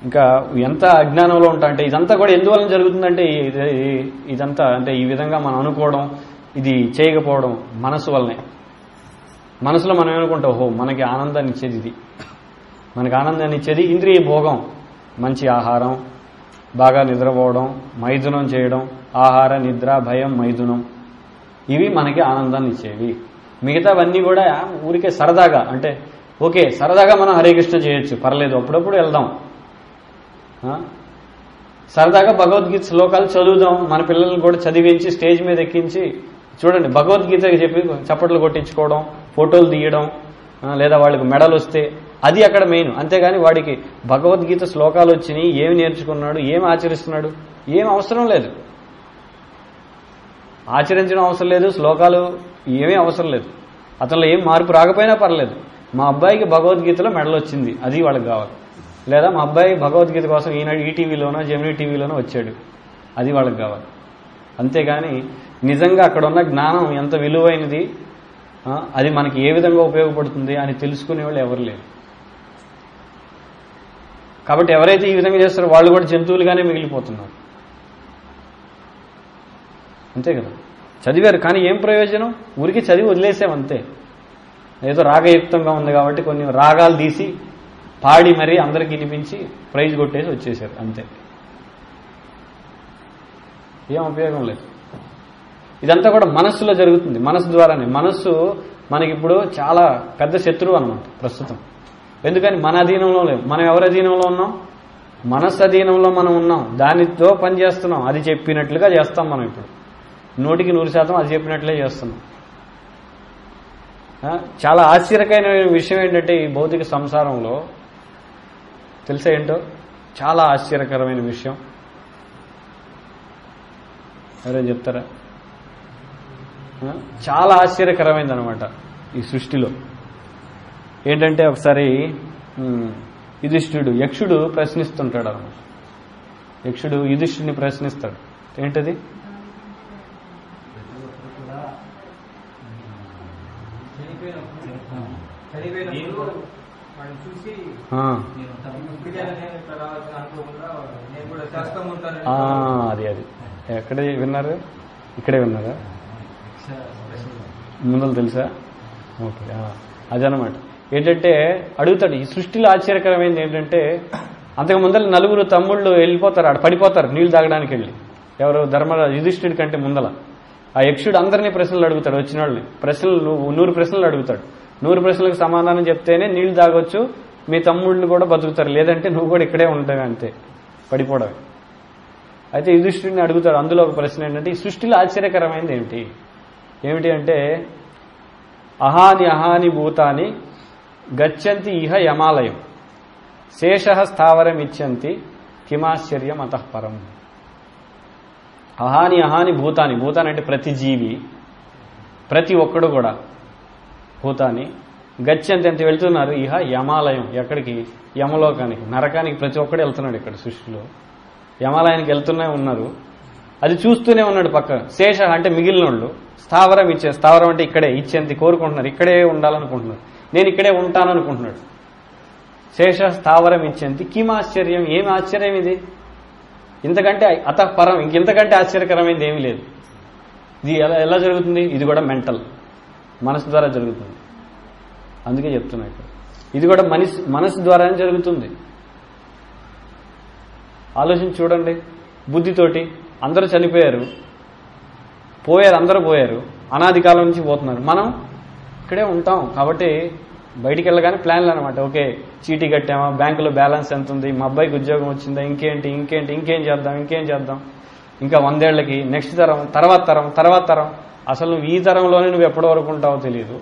ఇంకా ఎంత అజ్ఞానంలో ఉంటా అంటే ఇదంతా కూడా ఎందువలన జరుగుతుందంటే ఇది- ఇది- ఇదంతా అంటే ఈ విధంగా మనం అనుకోవడం ఇది చేయకపోవడం మనసు వల్లనే మనసులో మనం ఏమనుకుంటాం ఓహో మనకి ఆనందాన్ని ఇచ్చేది ఇది మనకి ఆనందాన్ని ఇచ్చేది ఇంద్రియ భోగం మంచి ఆహారం బాగా నిద్రపోవడం మైథునం చేయడం ఆహార నిద్ర భయం మైథునం ఇవి మనకి ఆనందాన్ని ఇచ్చేవి మిగతావన్నీ కూడా ఊరికే సరదాగా అంటే ఓకే సరదాగా మనం హరే కృష్ణ చేయొచ్చు పర్లేదు అప్పుడప్పుడు వెళ్దాం ఆ? సరదాగా భగవద్గీత శ్లోకాలు చదువుదాం మన పిల్లల్ని కూడా చదివించి స్టేజ్ మీద ఎక్కించి చూడండి భగవద్గీత చెప్పి చప్పట్లు కొట్టించుకోవడం ఫోటోలు తీయడం ఆ, లేదా వాళ్ళకి మెడల్ వస్తే అది అక్కడ మెయిన్ అంతేగాని వాడికి భగవద్గీత శ్లోకాలు వచ్చినాయి ఏమి నేర్చుకున్నాడు ఏం ఆచరిస్తున్నాడు ఏం అవసరం లేదు ఆచరించడం అవసరం లేదు శ్లోకాలు ఏమీ అవసరం లేదు అతనిలో ఏం మార్పు రాకపోయినా పర్లేదు మా అబ్బాయికి భగవద్గీతలో మెడల్ వచ్చింది అది వాళ్ళకి కావాలి లేదా మా అబ్బాయి భగవద్గీత కోసం ఈనాడు ఈటీవీలోనో జెమినీ టీవీలోనో వచ్చాడు అది వాళ్ళకి కావాలి అంతేగాని నిజంగా అక్కడ ఉన్న జ్ఞానం ఎంత విలువైనది ఆ, అది మనకి ఏ విధంగా ఉపయోగపడుతుంది అని తెలుసుకునే వాళ్ళు ఎవరు లేరు కాబట్టి ఎవరైతే ఈ విధంగా చేస్తారో వాళ్ళు కూడా జంతువులుగానే మిగిలిపోతున్నారు అంతే కదా చదివారు కానీ ఏం ప్రయోజనం ఊరికి చదివి వదిలేసాం అంతే ఏదో రాగయుక్తంగా ఉంది కాబట్టి కొన్ని రాగాలు తీసి పాడి మరీ అందరికి వినిపించి ప్రైజ్ కొట్టేసి వచ్చేసారు అంతే ఏం ఉపయోగం లేదు ఇదంతా కూడా మనస్సులో జరుగుతుంది మనస్సు ద్వారానే మనస్సు మనకిప్పుడు చాలా పెద్ద శత్రువు అనమాట ప్రస్తుతం ఎందుకని మన అధీనంలో లేవు మనం ఎవరి అధీనంలో ఉన్నాం మనస్సు అధీనంలో మనం ఉన్నాం దానితో పని చేస్తున్నాం అది చెప్పినట్లుగా చేస్తాం మనం ఇప్పుడు నూటికి నూరు శాతం అది చెప్పినట్లే చేస్తున్నాం ఆ, చాలా ఆశ్చర్యకరమైన విషయం ఏంటంటే ఈ భౌతిక సంసారంలో తెలుసా ఏంటో చాలా ఆశ్చర్యకరమైన విషయం ఎవరైనా చెప్తారా ఆ, చాలా ఆశ్చర్యకరమైంది అనమాట ఈ సృష్టిలో ఏంటంటే ఒకసారి ఉమ్, యుధిష్ఠుడు యక్షుడు ప్రశ్నిస్తుంటాడు అనమాట యక్షుడు యుధిష్ఠుడిని ప్రశ్నిస్తాడు ఏంటది చనిపోయినప్పుడు వాడిని చూసి ఆ, బిడ్డలు నేను ఇక్కడ రావాల్సిన అనుకోకుండా నేను కూడా శాస్త్రం ఉంటానని ఆ, అది అది ఎక్కడ విన్నారు ఇక్కడే విన్నారా ముందలు తెలుసా ఓకే ఆ, అదనమాట ఏంటంటే అడుగుతాడు ఈ సృష్టిలో ఆశ్చర్యకరమైనది ఏంటంటే అంతకు ముందర నలుగురు తమ్ముళ్ళు వెళ్ళిపోతారు ఆడ పడిపోతారు నీళ్లు తాగడానికి వెళ్ళి ఎవరు ధర్మరాజు యుధిష్ఠుడి కంటే ముందల ఆ యక్షుడు అందరినీ ప్రశ్నలు అడుగుతాడు వచ్చిన వాళ్ళని ప్రశ్నలు నువ్వు నూరు ప్రశ్నలు అడుగుతాడు నూరు ప్రశ్నలకు సమాధానం చెప్తేనే నీళ్లు తాగొచ్చు మీ తమ్ముళ్ళు కూడా బతుకుతారు లేదంటే నువ్వు కూడా ఇక్కడే ఉంటావు అంతే పడిపోవడమే అయితే యుధిష్ఠుడిని అడుగుతాడు అందులో ఒక ప్రశ్న ఏంటంటే ఈ సృష్టిలో ఆశ్చర్యకరమైనది ఏమిటి ఏమిటి అంటే అహాని అహాని భూతాని గచ్చంతి ఇహ యమాలయం శేష స్థావరం ఇచ్చంతి కిమాశ్చర్యం అతఃపరం అహాని అహాని భూతాని భూతాని అంటే ప్రతి జీవి ప్రతి ఒక్కడు కూడా భూతాన్ని గచ్చంతి ఎంత వెళ్తున్నారు ఇహ యమాలయం ఎక్కడికి యమలోకానికి నరకానికి ప్రతి ఒక్కడు వెళ్తున్నాడు ఇక్కడ సృష్టిలో యమాలయానికి వెళ్తూనే ఉన్నారు అది చూస్తూనే ఉన్నాడు పక్క శేష అంటే మిగిలిన వాళ్ళు స్థావరం ఇచ్చే స్థావరం అంటే ఇక్కడే ఇచ్చేంత కోరుకుంటున్నారు ఇక్కడే ఉండాలనుకుంటున్నారు నేను ఇక్కడే ఉంటాననుకుంటున్నాడు శేష స్థావరం ఇచ్చేంత కిం ఆశ్చర్యం ఏమి ఆశ్చర్యం ఇది ఇంతకంటే అతఃపరం ఇంకెంతకంటే ఆశ్చర్యకరమైనది ఏమీ లేదు ఇది ఎలా ఎలా జరుగుతుంది ఇది కూడా మెంటల్ మనసు ద్వారా జరుగుతుంది అందుకే చెప్తున్నా ఇక్కడ ఇది కూడా మనిషి మనసు ద్వారానే జరుగుతుంది ఆలోచించి చూడండి బుద్ధితోటి అందరూ చనిపోయారు పోయారు అందరూ పోయారు అనాది కాలం నుంచి పోతున్నారు మనం ఇక్కడే ఉంటాం కాబట్టి బయటికి వెళ్ళగానే ప్లాన్లు అనమాట ఓకే చీటీ కట్టామా బ్యాంకులో బ్యాలెన్స్ ఎంత ఉంది మా అబ్బాయికి ఉద్యోగం వచ్చిందా ఇంకేంటి ఇంకేంటి ఇంకేం చేద్దాం ఇంకేం చేద్దాం ఇంకా వందేళ్లకి నెక్స్ట్ తరం తర్వాత తరం తర్వాత తరం అసలు నువ్వు ఈ తరంలోనే నువ్వు ఎప్పటి వరకు ఉంటావో తెలియదు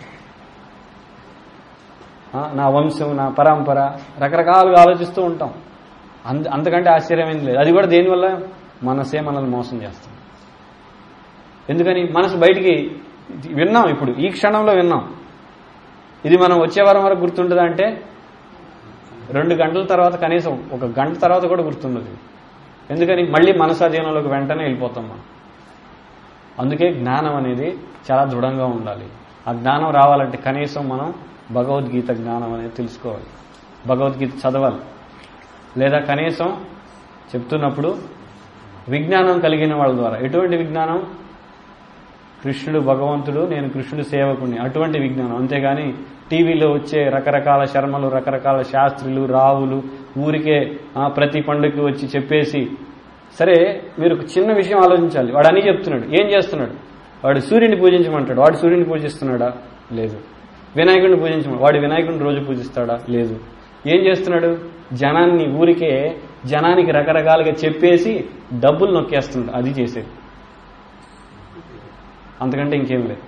ఆ, నా వంశం నా పరంపర రకరకాలుగా ఆలోచిస్తూ ఉంటాం అంత అంతకంటే ఆశ్చర్యమైంది లేదు అది కూడా దేనివల్ల మనసే మనల్ని మోసం చేస్తుంది ఎందుకని మనసు బయటికి విన్నాం ఇప్పుడు ఈ క్షణంలో విన్నాం ఇది మనం వచ్చే వారం వరకు గుర్తుంటుందా అంటే రెండు గంటల తర్వాత కనీసం ఒక గంట తర్వాత కూడా గుర్తుండదు ఎందుకని మళ్ళీ మనసు అధీనంలోకి వెంటనే వెళ్ళిపోతాం మనం అందుకే జ్ఞానం అనేది చాలా దృఢంగా ఉండాలి ఆ జ్ఞానం రావాలంటే కనీసం మనం భగవద్గీత జ్ఞానం అనేది తెలుసుకోవాలి భగవద్గీత చదవాలి లేదా కనీసం చెప్తున్నప్పుడు విజ్ఞానం కలిగిన వాళ్ళ ద్వారా ఎటువంటి విజ్ఞానం కృష్ణుడు భగవంతుడు నేను కృష్ణుడు సేవకుని అటువంటి విజ్ఞానం అంతేగాని టీవీలో వచ్చే రకరకాల శర్మలు రకరకాల శాస్త్రులు రావులు ఊరికే ఆ, ప్రతి పండుగకి వచ్చి చెప్పేసి సరే మీరు ఒక చిన్న విషయం ఆలోచించాలి వాడు అని చెప్తున్నాడు ఏం చేస్తున్నాడు వాడు సూర్యుని పూజించమంటాడు వాడు సూర్యుని పూజిస్తున్నాడా లేదు వినాయకుడిని పూజించమని వాడు వినాయకుడిని రోజు పూజిస్తాడా లేదు ఏం చేస్తున్నాడు జనాన్ని ఊరికే జనానికి రకరకాలుగా చెప్పేసి డబ్బులు నొక్కేస్తున్నాడు అది చేసేది అంతకంటే ఇంకేం లేదు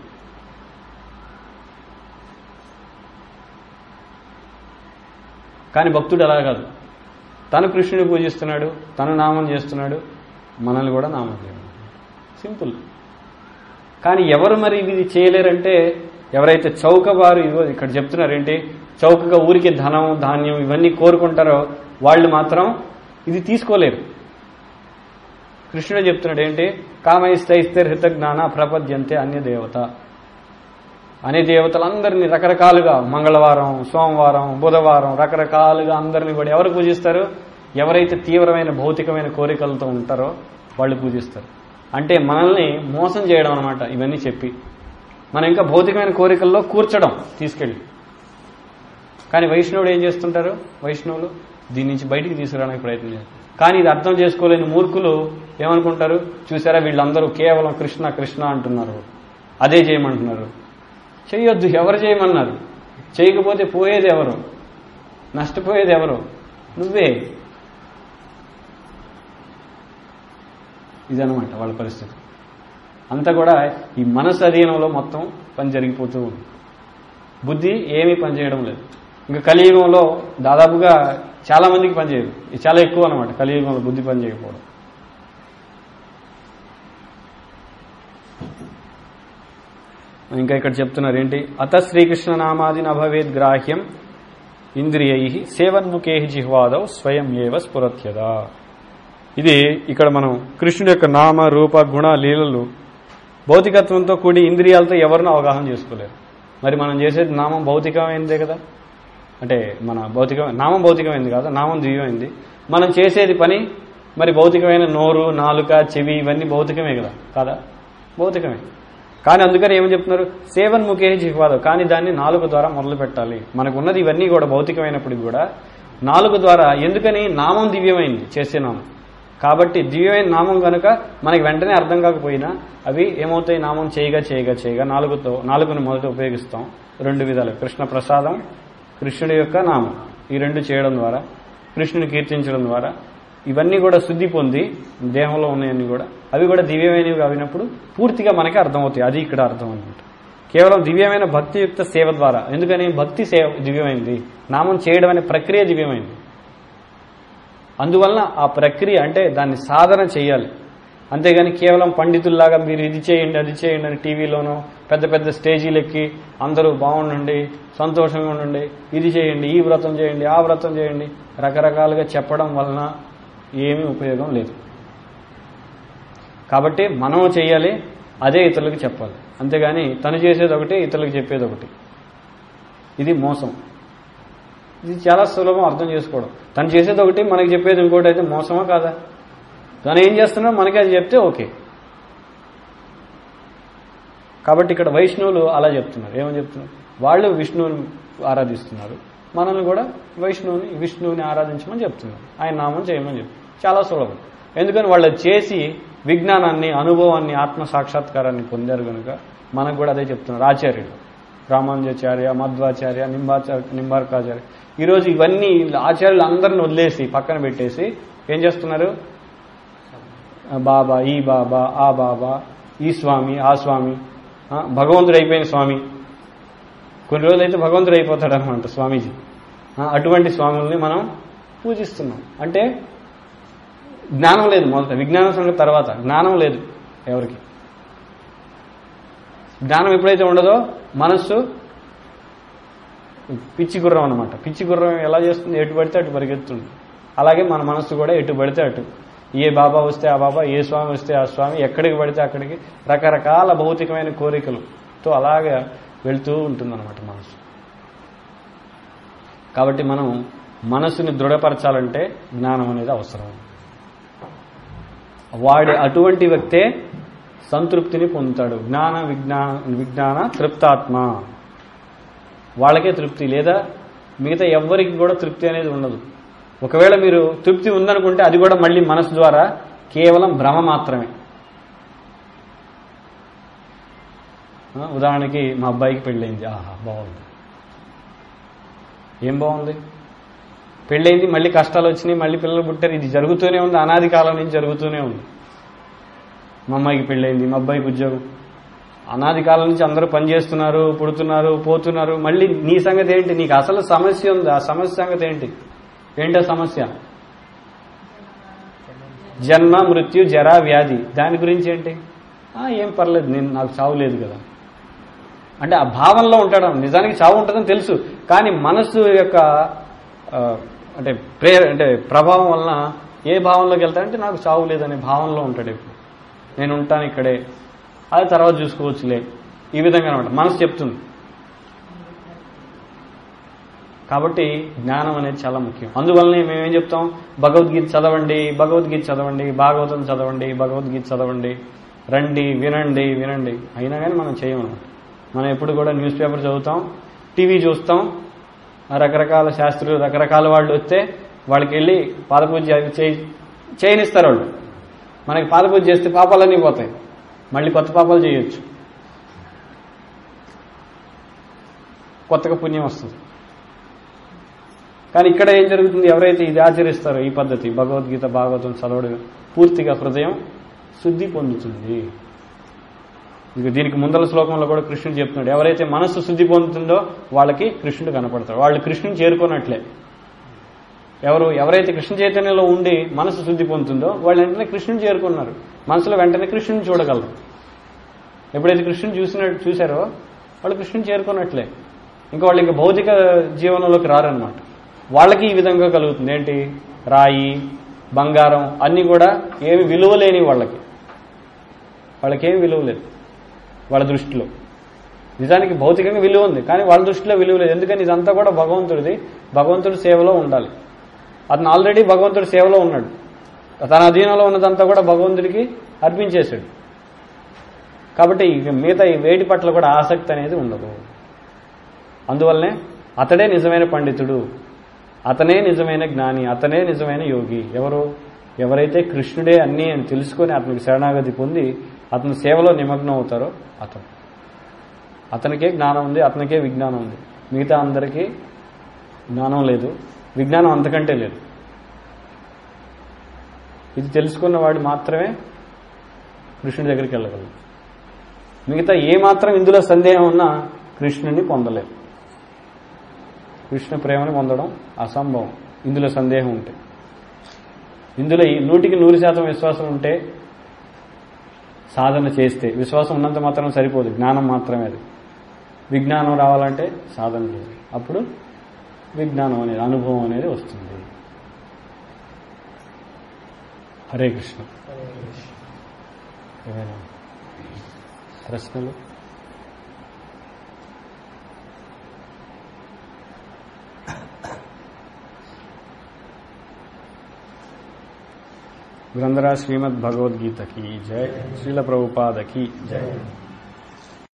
కానీ భక్తుడు అలా కాదు తను కృష్ణుని పూజిస్తున్నాడు తను నామం చేస్తున్నాడు మనల్ని కూడా నామం చేయడం సింపుల్ కానీ ఎవరు మరి ఇది చేయలేరంటే ఎవరైతే చౌకబారు ఇగో ఇక్కడ చెప్తున్నారు ఏంటి చౌకగా ఊరికి ధనం ధాన్యం ఇవన్నీ కోరుకుంటారో వాళ్ళు మాత్రం ఇది తీసుకోలేరు కృష్ణుడు చెప్తున్నాడు ఏంటి కామైస్తైస్తే హృత జ్ఞాన ప్రపద్యంతే అన్య దేవత అనే దేవతలందరినీ రకరకాలుగా మంగళవారం సోమవారం బుధవారం రకరకాలుగా అందరినీ కూడా ఎవరు పూజిస్తారు ఎవరైతే తీవ్రమైన భౌతికమైన కోరికలతో ఉంటారో వాళ్ళు పూజిస్తారు అంటే మనల్ని మోసం చేయడం అనమాట ఇవన్నీ చెప్పి మనం ఇంకా భౌతికమైన కోరికల్లో కూర్చడం తీసుకెళ్ళి కానీ వైష్ణవుడు ఏం చేస్తుంటారు వైష్ణవులు దీని నుంచి బయటికి తీసుకురావడానికి ప్రయత్నం చేస్తారు కానీ ఇది అర్థం చేసుకోలేని మూర్ఖులు ఏమనుకుంటారు చూసారా వీళ్ళందరూ కేవలం కృష్ణ కృష్ణ అంటున్నారు అదే చేయమంటున్నారు చేయొద్దు ఎవరు చేయమన్నారు చేయకపోతే పోయేది ఎవరు నష్టపోయేది ఎవరు నువ్వే ఇదనమాట వాళ్ళ పరిస్థితి అంతా కూడా ఈ మనసు అధీనంలో మొత్తం పని జరిగిపోతూ ఉంది బుద్ధి ఏమీ పనిచేయడం లేదు ఇంకా కలియుగంలో దాదాపుగా చాలా మందికి పనిచేయదు ఇది చాలా ఎక్కువ అనమాట కలియుగంలో బుద్ధి పనిచేయకపోవడం ఇంకా ఇక్కడ చెప్తున్నారు ఏంటి అత శ్రీకృష్ణ నామాది నభవేద్ గ్రాహ్యం ఇంద్రియై సేవన్ముఖే జిహ్వాదవ్ స్వయం ఏవ స్ఫురత్యదా ఇది ఇక్కడ మనం కృష్ణుడి యొక్క నామ రూప గుణ లీలలు భౌతికత్వంతో కూడి ఇంద్రియాలతో ఎవరినో అవగాహన చేసుకోలేరు మరి మనం చేసేది నామం భౌతికమైనదే కదా అంటే మన భౌతిక నామం భౌతికమైంది కాదు నామం దివ్యమైంది మనం చేసేది పని మరి భౌతికమైన నోరు నాలుక చెవి ఇవన్నీ భౌతికమే కదా కాదా భౌతికమే కానీ అందుకని ఏమని చెప్తున్నారు సేవన్ ముఖే జిహ్వాదు కానీ దాన్ని నాలుగు ద్వారా మొదలు పెట్టాలి మనకు ఉన్నది ఇవన్నీ కూడా భౌతికమైనప్పటికీ కూడా నాలుగు ద్వారా ఎందుకని నామం దివ్యమైంది చేసే నామం కాబట్టి దివ్యమైన నామం కనుక మనకి వెంటనే అర్థం కాకపోయినా అవి ఏమవుతాయి నామం చేయగా చేయగా చేయగా నాలుగుతో నాలుగును మొదట ఉపయోగిస్తాం రెండు విధాలు కృష్ణ ప్రసాదం కృష్ణుడి యొక్క నామం ఈ రెండు చేయడం ద్వారా కృష్ణుని కీర్తించడం ద్వారా ఇవన్నీ కూడా శుద్ధి పొంది దేహంలో ఉన్నాయన్నీ కూడా అవి కూడా దివ్యమైనవి అయినప్పుడు పూర్తిగా మనకి అర్థమవుతాయి అది ఇక్కడ అర్థం అనమాట కేవలం దివ్యమైన భక్తియుక్త సేవ ద్వారా ఎందుకని భక్తి సేవ దివ్యమైంది నామం చేయడం అనే ప్రక్రియ దివ్యమైంది అందువలన ఆ ప్రక్రియ అంటే దాన్ని సాధన చేయాలి అంతేగాని కేవలం పండితుల్లాగా మీరు ఇది చేయండి అది చేయండి అని టీవీలోనో పెద్ద పెద్ద స్టేజీలు ఎక్కి అందరూ బాగుండండి సంతోషంగా ఉండండి ఇది చేయండి ఈ వ్రతం చేయండి ఆ వ్రతం చేయండి రకరకాలుగా చెప్పడం వలన ఏమీ ఉపయోగం లేదు కాబట్టి మనం చేయాలి అదే ఇతరులకు చెప్పాలి అంతేగాని తను చేసేది ఒకటి ఇతరులకు చెప్పేది ఒకటి ఇది మోసం ఇది చాలా సులభం అర్థం చేసుకోవడం తను చేసేది ఒకటి మనకి చెప్పేది ఇంకోటి అయితే మోసమా కాదా తను ఏం చేస్తున్నా మనకి అది చెప్తే ఓకే కాబట్టి ఇక్కడ వైష్ణవులు అలా చెప్తున్నారు ఏమని చెప్తున్నారు వాళ్ళు విష్ణువుని ఆరాధిస్తున్నారు మనల్ని కూడా వైష్ణువుని విష్ణువుని ఆరాధించమని చెప్తున్నారు ఆయన నామం చేయమని చెప్తున్నారు చాలా సులభం ఎందుకని వాళ్ళు చేసి విజ్ఞానాన్ని అనుభవాన్ని ఆత్మ సాక్షాత్కారాన్ని పొందారు కనుక మనకు కూడా అదే చెప్తున్నారు ఆచార్యులు రామానుజాచార్య మధ్వాచార్య నింబాచార్య నింబార్కాచార్య ఈరోజు ఇవన్నీ ఆచార్యులు అందరిని వదిలేసి పక్కన పెట్టేసి ఏం చేస్తున్నారు బాబా ఈ బాబా ఆ బాబా ఈ స్వామి ఆ స్వామి ఆ, భగవంతుడు అయిపోయిన స్వామి కొన్ని రోజులు అయితే భగవంతుడు అయిపోతాడు అనమాట స్వామీజీ ఆ, అటువంటి స్వాముల్ని మనం పూజిస్తున్నాం అంటే జ్ఞానం లేదు మొదట విజ్ఞానం సంగతి తర్వాత జ్ఞానం లేదు ఎవరికి జ్ఞానం ఎప్పుడైతే ఉండదో మనస్సు పిచ్చి గుర్రం అనమాట పిచ్చి గుర్రం ఎలా చేస్తుంది ఎటు పడితే అటు పరిగెత్తుంది అలాగే మన మనస్సు కూడా ఎటు పడితే అటు ఏ బాబా వస్తే ఆ బాబా ఏ స్వామి వస్తే ఆ స్వామి ఎక్కడికి పడితే అక్కడికి రకరకాల భౌతికమైన కోరికలతో అలాగే వెళ్తూ ఉంటుందన్నమాట మనసు కాబట్టి మనం మనసుని దృఢపరచాలంటే జ్ఞానం అనేది అవసరం వాడి అటువంటి వ్యక్తే సంతృప్తిని పొందుతాడు జ్ఞాన విజ్ఞాన విజ్ఞాన తృప్తాత్మ వాళ్ళకే తృప్తి లేదా మిగతా ఎవ్వరికి కూడా తృప్తి అనేది ఉండదు ఒకవేళ మీరు తృప్తి ఉందనుకుంటే అది కూడా మళ్ళీ మనసు ద్వారా కేవలం భ్రమ మాత్రమే ఆ, ఉదాహరణకి మా అబ్బాయికి పెళ్ళైంది ఆహా బాగుంది ఏం బాగుంది పెళ్ళైంది మళ్ళీ కష్టాలు వచ్చినాయి మళ్ళీ పిల్లలు పుట్టారు ఇది జరుగుతూనే ఉంది అనాది కాలం నుంచి జరుగుతూనే ఉంది మా అమ్మాయికి పెళ్ళైంది మా అబ్బాయికి ఉద్యోగం అనాది కాలం నుంచి అందరూ పనిచేస్తున్నారు పుడుతున్నారు పోతున్నారు మళ్ళీ నీ సంగతి ఏంటి నీకు అసలు సమస్య ఉంది ఆ సమస్య సంగతి ఏంటి ఏంటో సమస్య జన్మ మృత్యు జరా వ్యాధి దాని గురించి ఏంటి ఆ, ఏం పర్లేదు నేను నాకు చావు లేదు కదా అంటే ఆ భావంలో ఉంటాడు నిజానికి చావు ఉంటుందని తెలుసు కానీ మనస్సు యొక్క ఆ, అంటే ప్రేర అంటే ప్రభావం వలన ఏ భావంలోకి వెళ్తాడంటే నాకు చావు లేదనే భావంలో ఉంటాడు ఇప్పుడు నేను ఉంటాను ఇక్కడే అది తర్వాత చూసుకోవచ్చులే ఈ విధంగా అనమాట మనసు చెప్తుంది కాబట్టి జ్ఞానం అనేది చాలా ముఖ్యం అందువల్లనే మేమేం చెప్తాం భగవద్గీత చదవండి భగవద్గీత చదవండి భాగవతం చదవండి భగవద్గీత చదవండి రండి వినండి వినండి అయినా కానీ మనం చేయమన్నమాట మనం ఎప్పుడు కూడా న్యూస్ పేపర్ చదువుతాం టీవీ చూస్తాం రకరకాల శాస్త్రులు రకరకాల వాళ్ళు వస్తే వాళ్ళకి వెళ్ళి పాదపూజ చేయి చేయనిస్తారు వాళ్ళు మనకి పాదపూజ చేస్తే పాపాలన్నీ పోతాయి మళ్ళీ కొత్త పాపాలు చేయొచ్చు కొత్తగా పుణ్యం వస్తుంది కానీ ఇక్కడ ఏం జరుగుతుంది ఎవరైతే ఇది ఆచరిస్తారో ఈ పద్ధతి భగవద్గీత భాగవతం చదవడం పూర్తిగా హృదయం శుద్ధి పొందుతుంది ఇక దీనికి ముందల శ్లోకంలో కూడా కృష్ణుడు చెప్తున్నాడు ఎవరైతే మనస్సు శుద్ధి పొందుతుందో వాళ్ళకి కృష్ణుడు కనపడతాడు వాళ్ళు కృష్ణుని చేరుకున్నట్లే ఎవరు ఎవరైతే కృష్ణ చైతన్యంలో ఉండి మనసు శుద్ధి పొందుతుందో వాళ్ళు వెంటనే కృష్ణుని చేరుకున్నారు మనసులో వెంటనే కృష్ణుని చూడగలరు ఎప్పుడైతే కృష్ణుని చూసినట్టు చూశారో వాళ్ళు కృష్ణుని చేరుకున్నట్లే ఇంకా వాళ్ళు ఇంకా భౌతిక జీవనంలోకి రారనమాట వాళ్ళకి ఈ విధంగా కలుగుతుంది ఏంటి రాయి బంగారం అన్నీ కూడా ఏమి విలువ లేని వాళ్ళకి వాళ్ళకి ఏమి విలువ లేదు వాళ్ళ దృష్టిలో నిజానికి భౌతికంగా విలువ ఉంది కానీ వాళ్ళ దృష్టిలో విలువ లేదు ఎందుకని ఇదంతా కూడా భగవంతుడిది భగవంతుడి సేవలో ఉండాలి అతను ఆల్రెడీ భగవంతుడి సేవలో ఉన్నాడు తన అధీనంలో ఉన్నదంతా కూడా భగవంతుడికి అర్పించేశాడు కాబట్టి ఇక మిగతా ఈ వేటి పట్ల కూడా ఆసక్తి అనేది ఉండదు అందువల్లనే అతడే నిజమైన పండితుడు అతనే నిజమైన జ్ఞాని అతనే నిజమైన యోగి ఎవరు ఎవరైతే కృష్ణుడే అన్నీ అని తెలుసుకొని అతనికి శరణాగతి పొంది అతని సేవలో నిమగ్నం అవుతారో అతను అతనికే జ్ఞానం ఉంది అతనికే విజ్ఞానం ఉంది మిగతా అందరికీ జ్ఞానం లేదు విజ్ఞానం అంతకంటే లేదు ఇది తెలుసుకున్న వాడు మాత్రమే కృష్ణుడి దగ్గరికి వెళ్ళగలరు మిగతా ఏ మాత్రం ఇందులో సందేహం ఉన్నా కృష్ణుడిని పొందలేరు కృష్ణ ప్రేమని పొందడం అసంభవం ఇందులో సందేహం ఉంటే ఇందులో ఈ నూటికి నూరు శాతం విశ్వాసం ఉంటే సాధన చేస్తే విశ్వాసం ఉన్నంత మాత్రం సరిపోదు జ్ఞానం మాత్రమే అది విజ్ఞానం రావాలంటే సాధన చేయాలి అప్పుడు విజ్ఞానం అనేది అనుభవం అనేది వస్తుంది హరే కృష్ణ ఏమైనా ప్రశ్నలు గ్రంథరాజ్ శ్రీమద్ భగవద్గీత की जय श्रील प्रभुपाद की जय